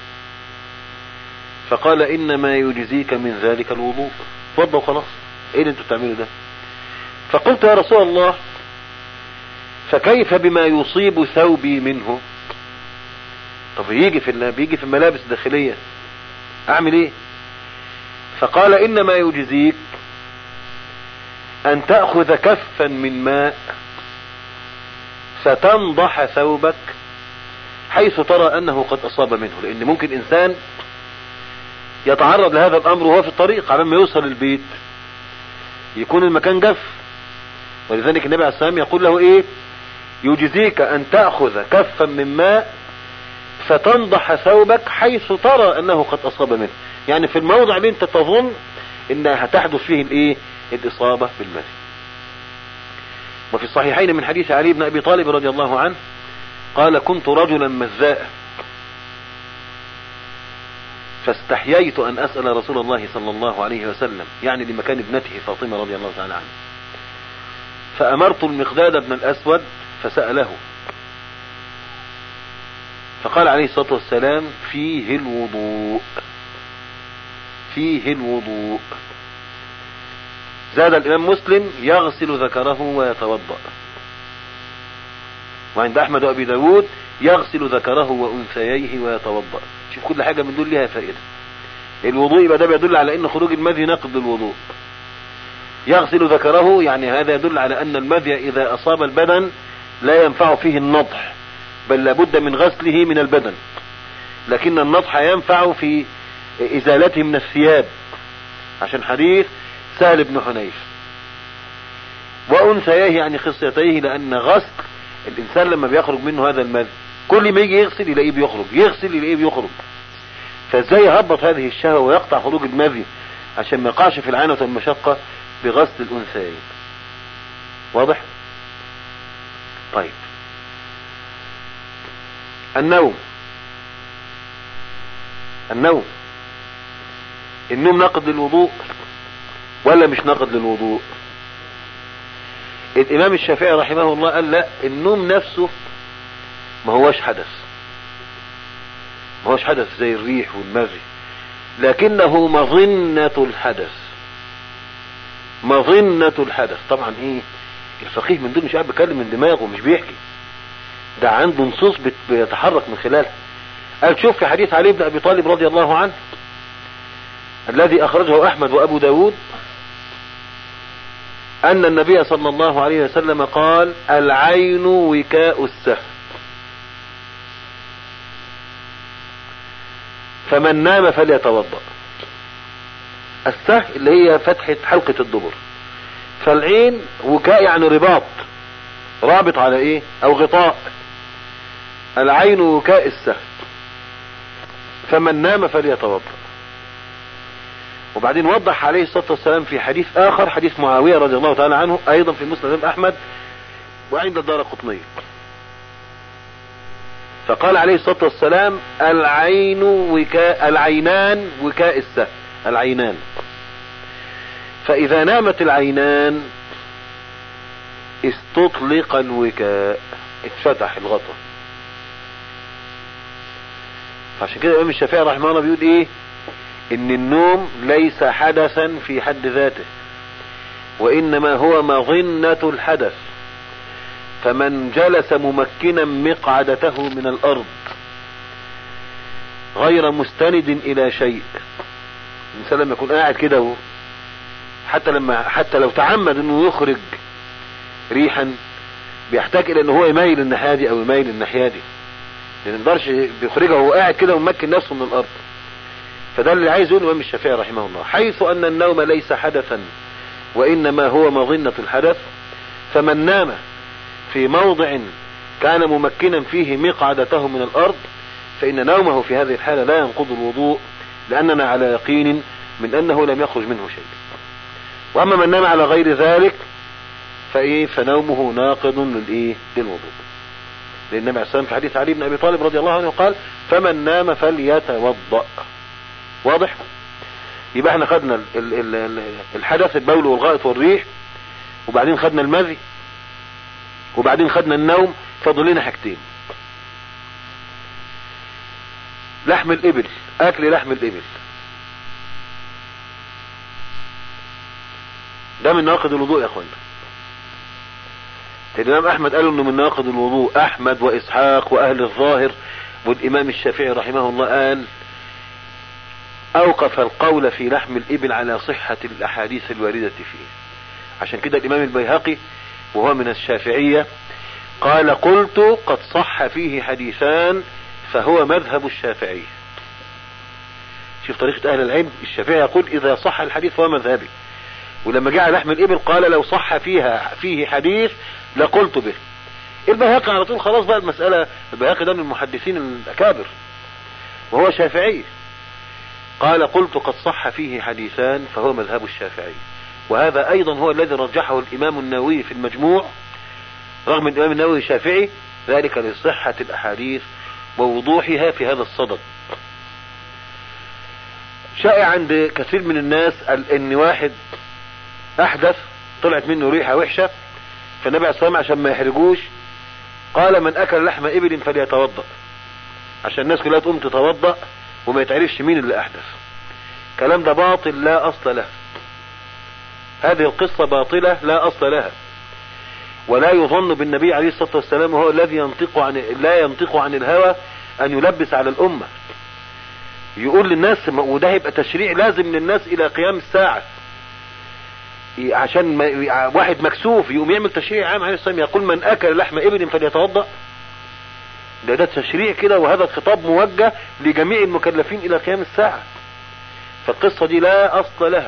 فقال إنما يجزيك من ذلك الوضوء توضى وخلاص ايه اللي انتوا بتعملوا ده فقلت يا رسول الله فكيف بما يصيب ثوبي منه طب يجي في بيجي في الملابس الداخلية اعمل ايه فقال انما يجزيك ان تأخذ كفا من ماء فتنضح ثوبك حيث ترى انه قد اصاب منه لان ممكن انسان يتعرض لهذا الامر وهو في الطريق على ما يوصل البيت يكون المكان جف ولذلك النبي عليه السلام يقول له ايه يجزيك ان تأخذ كفا من ماء فتنضح ثوبك حيث ترى انه قد اصاب منه يعني في الموضع اللي انت تظن انها هتحدث فيه الايه الاصابة بالماء وفي الصحيحين من حديث علي بن ابي طالب رضي الله عنه قال كنت رجلا مذاء فاستحييت ان اسأل رسول الله صلى الله عليه وسلم يعني لمكان ابنته فاطمة رضي الله تعالى عنها فامرت المقداد بن الاسود فسأله فقال عليه الصلاة والسلام فيه الوضوء فيه الوضوء زاد الامام مسلم يغسل ذكره ويتوضأ وعند احمد وابي داود يغسل ذكره وانثييه ويتوضأ شوف كل حاجة من دول لها فائدة الوضوء يبقى ده بيدل على ان خروج المذي نقض الوضوء يغسل ذكره يعني هذا يدل على ان المذي اذا اصاب البدن لا ينفع فيه النضح بل لابد من غسله من البدن لكن النضح ينفع في ازالته من الثياب عشان حديث سهل بن حنيف وانثييه يعني خصيتيه لان غسل الانسان لما بيخرج منه هذا المذي كل ما يجي يغسل يلاقيه بيخرج يغسل يلاقيه بيخرج فازاي يهبط هذه الشهوة ويقطع خروج المذي عشان ما يقعش في العنة والمشقة بغسل الانثيين واضح طيب النوم النوم النوم نقد للوضوء ولا مش نقد للوضوء الامام الشافعي رحمه الله قال لا النوم نفسه ما هوش حدث ما هوش حدث زي الريح والمذي لكنه مظنة الحدث مظنة الحدث طبعا ايه الفقيه من دول مش قاعد بيتكلم من دماغه مش بيحكي ده عنده نصوص بيتحرك من خلالها قال شوف في حديث علي بن ابي طالب رضي الله عنه الذي اخرجه احمد وابو داود ان النبي صلى الله عليه وسلم قال العين وكاء السهم فمن نام فليتوضا السه اللي هي فتحة حلقة الدبر فالعين وكاء يعني رباط رابط على ايه او غطاء العين وكاء السه فمن نام فليتوضا وبعدين وضح عليه الصلاة والسلام في حديث اخر حديث معاوية رضي الله تعالى عنه ايضا في مسند احمد وعند الدار قطنية فقال عليه الصلاة والسلام العين وكاء العينان وكاء السه العينان فاذا نامت العينان استطلق الوكاء اتفتح الغطاء فعشان كده الإمام الشافعي رحمه الله بيقول إيه إن النوم ليس حدثا في حد ذاته وإنما هو مظنة الحدث فمن جلس ممكنا مقعدته من الأرض غير مستند إلى شيء الإنسان لما يكون قاعد كده هو حتى لما حتى لو تعمد انه يخرج ريحا بيحتاج الى ان هو يميل الناحيه دي او يميل الناحيه دي لان ما يقدرش بيخرجها وهو قاعد كده وممكن نفسه من الارض فده اللي عايز يقوله الامام الشافعي رحمه الله حيث ان النوم ليس حدثا وانما هو مظنه الحدث فمن نام في موضع كان ممكنا فيه مقعدته من الارض فان نومه في هذه الحاله لا ينقض الوضوء لاننا على يقين من انه لم يخرج منه شيء واما من نام على غير ذلك فايه فنومه ناقض للايه للوضوء لان النبي عليه السلام في حديث علي بن ابي طالب رضي الله عنه قال فمن نام فليتوضا واضح يبقى احنا خدنا ال- ال- ال- الحدث البول والغائط والريح وبعدين خدنا المذي وبعدين خدنا النوم فاضل لنا حاجتين لحم الابل اكل لحم الابل ده من ناقض الوضوء يا اخوانا الامام احمد قالوا انه من ناقض الوضوء احمد واسحاق واهل الظاهر والامام الشافعي رحمه الله قال اوقف القول في لحم الابل على صحة الاحاديث الواردة فيه عشان كده الامام البيهقي وهو من الشافعية قال قلت قد صح فيه حديثان فهو مذهب الشافعي شوف طريقة اهل العلم الشافعي يقول اذا صح الحديث فهو مذهبي ولما جاء لحم الابل قال لو صح فيها فيه حديث لقلت به البيهقي على طول خلاص بقى المسألة البيهقي ده من المحدثين الأكابر وهو شافعي قال قلت قد صح فيه حديثان فهو مذهب الشافعي وهذا أيضا هو الذي رجحه الإمام النووي في المجموع رغم الإمام النووي شافعي ذلك لصحة الأحاديث ووضوحها في هذا الصدد شائع عند كثير من الناس ان واحد احدث طلعت منه ريحة وحشة فالنبي عليه الصلاة والسلام عشان ما يحرجوش قال من اكل لحم ابل فليتوضأ عشان الناس كلها تقوم تتوضأ وما يتعرفش مين اللي احدث الكلام ده باطل لا اصل له هذه القصة باطلة لا اصل لها ولا يظن بالنبي عليه الصلاة والسلام وهو الذي ينطق عن لا ينطق عن الهوى ان يلبس على الامة يقول للناس وده هيبقى تشريع لازم للناس الى قيام الساعة عشان ما واحد مكسوف يقوم يعمل تشريع عام عليه السلام يقول من اكل لحم ابل فليتوضا ده ده تشريع كده وهذا الخطاب موجه لجميع المكلفين الى قيام الساعة فالقصة دي لا اصل لها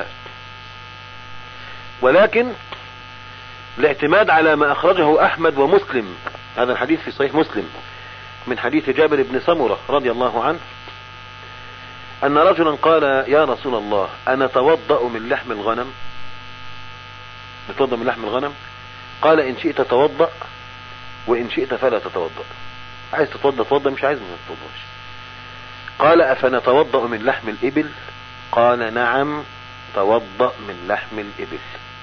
ولكن الاعتماد على ما اخرجه احمد ومسلم هذا الحديث في صحيح مسلم من حديث جابر بن سمرة رضي الله عنه ان رجلا قال يا رسول الله انا توضأ من لحم الغنم نتوضأ من لحم الغنم قال ان شئت توضأ وان شئت فلا تتوضأ عايز تتوضأ توضأ مش عايز ما تتوضأش قال افنتوضأ من لحم الابل قال نعم توضأ من لحم الابل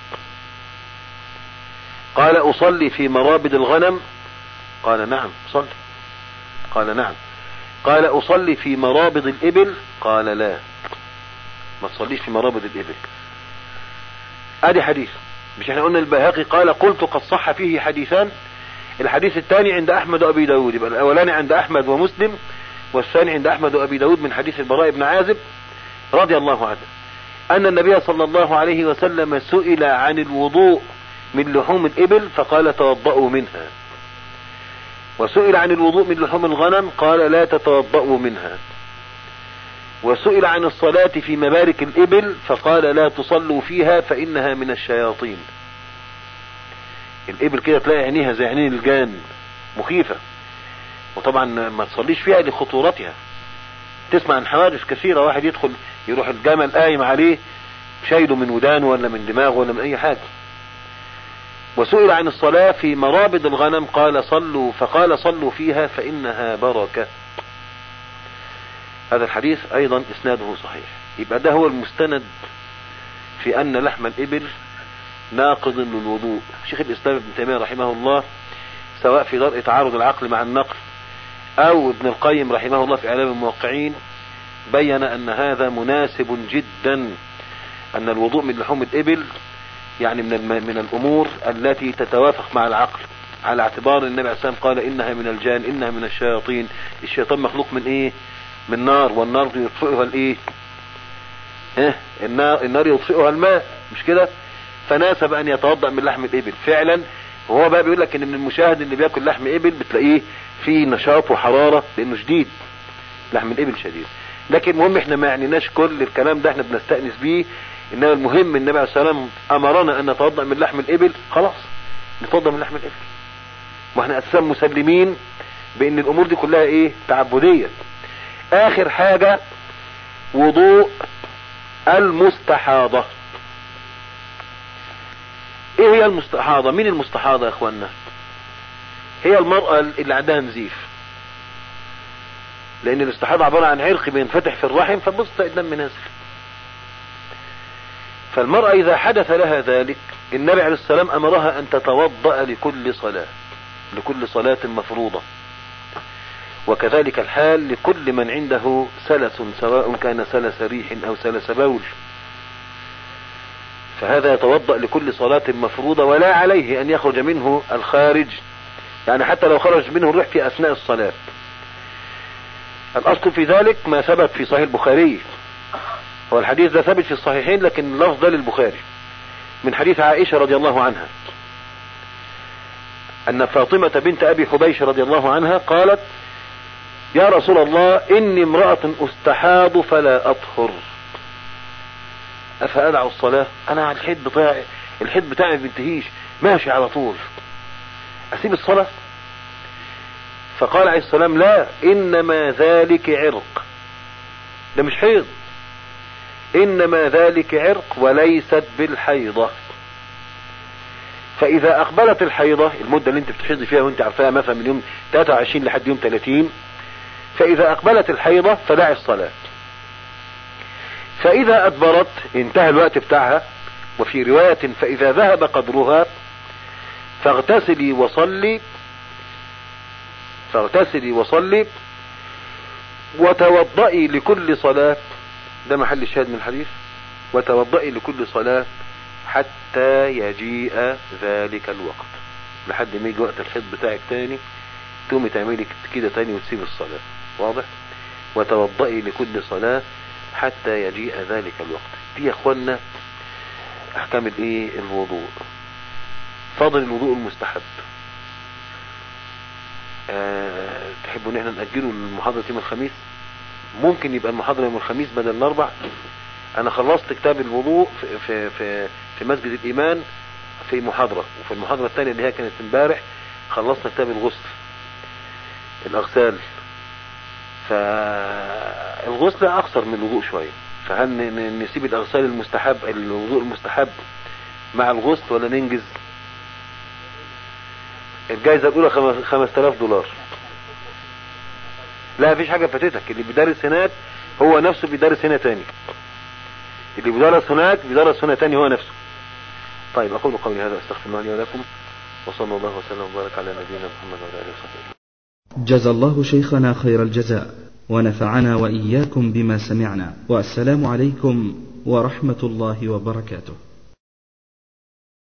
قال اصلي في مرابد الغنم قال نعم صلي قال نعم قال اصلي في مرابض الابل قال لا ما تصليش في مرابض الابل ادي حديث مش احنا قلنا البيهقي قال قلت قد صح فيه حديثان الحديث الثاني عند احمد وابي داود يبقى الاولاني عند احمد ومسلم والثاني عند احمد وابي داود من حديث البراء بن عازب رضي الله عنه ان النبي صلى الله عليه وسلم سئل عن الوضوء من لحوم الابل فقال توضأوا منها وسئل عن الوضوء من لحوم الغنم قال لا تتوضأوا منها وسئل عن الصلاة في مبارك الإبل فقال لا تصلوا فيها فإنها من الشياطين الإبل كده تلاقي عينيها زي عينين الجان مخيفة وطبعا ما تصليش فيها لخطورتها تسمع عن حوادث كثيرة واحد يدخل يروح الجمل قايم عليه شايله من ودانه ولا من دماغه ولا من أي حاجة وسئل عن الصلاة في مرابض الغنم قال صلوا فقال صلوا فيها فإنها بركة هذا الحديث أيضا إسناده صحيح يبقى ده هو المستند في أن لحم الإبل ناقض للوضوء شيخ الإسلام ابن تيمية رحمه الله سواء في درء تعارض العقل مع النقل أو ابن القيم رحمه الله في إعلام الموقعين بين أن هذا مناسب جدا أن الوضوء من لحوم الإبل يعني من الم... من الأمور التي تتوافق مع العقل على اعتبار النبي عليه الصلاة والسلام قال إنها من الجان إنها من الشياطين الشيطان مخلوق من إيه من نار والنار يطفئها الإيه اه النار, النار يطفئها الماء مش كده فناسب أن يتوضأ من لحم الإبل فعلا وهو بقى بيقول لك ان من المشاهد اللي بياكل لحم ابل بتلاقيه فيه نشاط وحراره لانه شديد لحم الابل شديد لكن المهم احنا ما يعنيناش كل الكلام ده احنا بنستانس بيه انما المهم النبي عليه الصلاه والسلام امرنا ان نتوضا من لحم الابل خلاص نتوضا من لحم الابل واحنا اساسا مسلمين بان الامور دي كلها ايه تعبديه اخر حاجه وضوء المستحاضه ايه هي المستحاضة مين المستحاضة يا اخوانا هي المرأة اللي عندها نزيف لان الاستحاضة عبارة عن عرق بينفتح في الرحم فبص الدم نازل فالمرأة اذا حدث لها ذلك النبي عليه السلام امرها ان تتوضأ لكل صلاة لكل صلاة مفروضة وكذلك الحال لكل من عنده سلس سواء كان سلس ريح او سلس بول فهذا يتوضأ لكل صلاة مفروضة ولا عليه أن يخرج منه الخارج يعني حتى لو خرج منه الروح في أثناء الصلاة الأصل في ذلك ما ثبت في صحيح البخاري هو الحديث ده ثبت في الصحيحين لكن اللفظ ده للبخاري من حديث عائشة رضي الله عنها أن فاطمة بنت أبي حبيش رضي الله عنها قالت يا رسول الله إني امرأة أستحاض فلا أطهر افادع الصلاة انا على الحيط بتاعي الحيط بتاعي ما بينتهيش ماشي على طول اسيب الصلاة فقال عليه السلام لا انما ذلك عرق ده مش حيض انما ذلك عرق وليست بالحيضة فاذا اقبلت الحيضة المدة اللي انت بتحيضي فيها وانت عارفاها مثلا من يوم 23 لحد يوم 30 فاذا اقبلت الحيضة فدعي الصلاة فإذا أدبرت انتهى الوقت بتاعها وفي رواية فإذا ذهب قدرها فاغتسلي وصلي فاغتسلي وصلي وتوضئي لكل صلاة ده محل الشاهد من الحديث وتوضئي لكل صلاة حتى يجيء ذلك الوقت لحد ما يجي وقت الحيض بتاعك تاني تقومي تعملي كده تاني وتسيب الصلاة واضح وتوضئي لكل صلاة حتى يجيء ذلك الوقت دي يا اخوانا احكام الايه الوضوء فاضل الوضوء المستحب أه تحبوا ان احنا نأجله المحاضرة يوم الخميس ممكن يبقى المحاضرة يوم الخميس بدل الاربع انا خلصت كتاب الوضوء في, في, في, في مسجد الايمان في محاضرة وفي المحاضرة الثانية اللي هي كانت امبارح خلصنا كتاب الغسل الاغسال فالغسل اقصر من الوضوء شوية فهل نسيب الاغسال المستحب الوضوء المستحب مع الغسل ولا ننجز الجائزة الاولى خمس تلاف دولار لا مفيش حاجة فاتتك اللي بيدرس هناك هو نفسه بيدرس هنا تاني اللي بيدرس هناك بيدرس هنا تاني هو نفسه طيب اقول قولي هذا استغفر الله لي ولكم وصلى الله وسلم وبارك على نبينا محمد وعلى اله وصحبه جزى الله شيخنا خير الجزاء ونفعنا واياكم بما سمعنا والسلام عليكم ورحمه الله وبركاته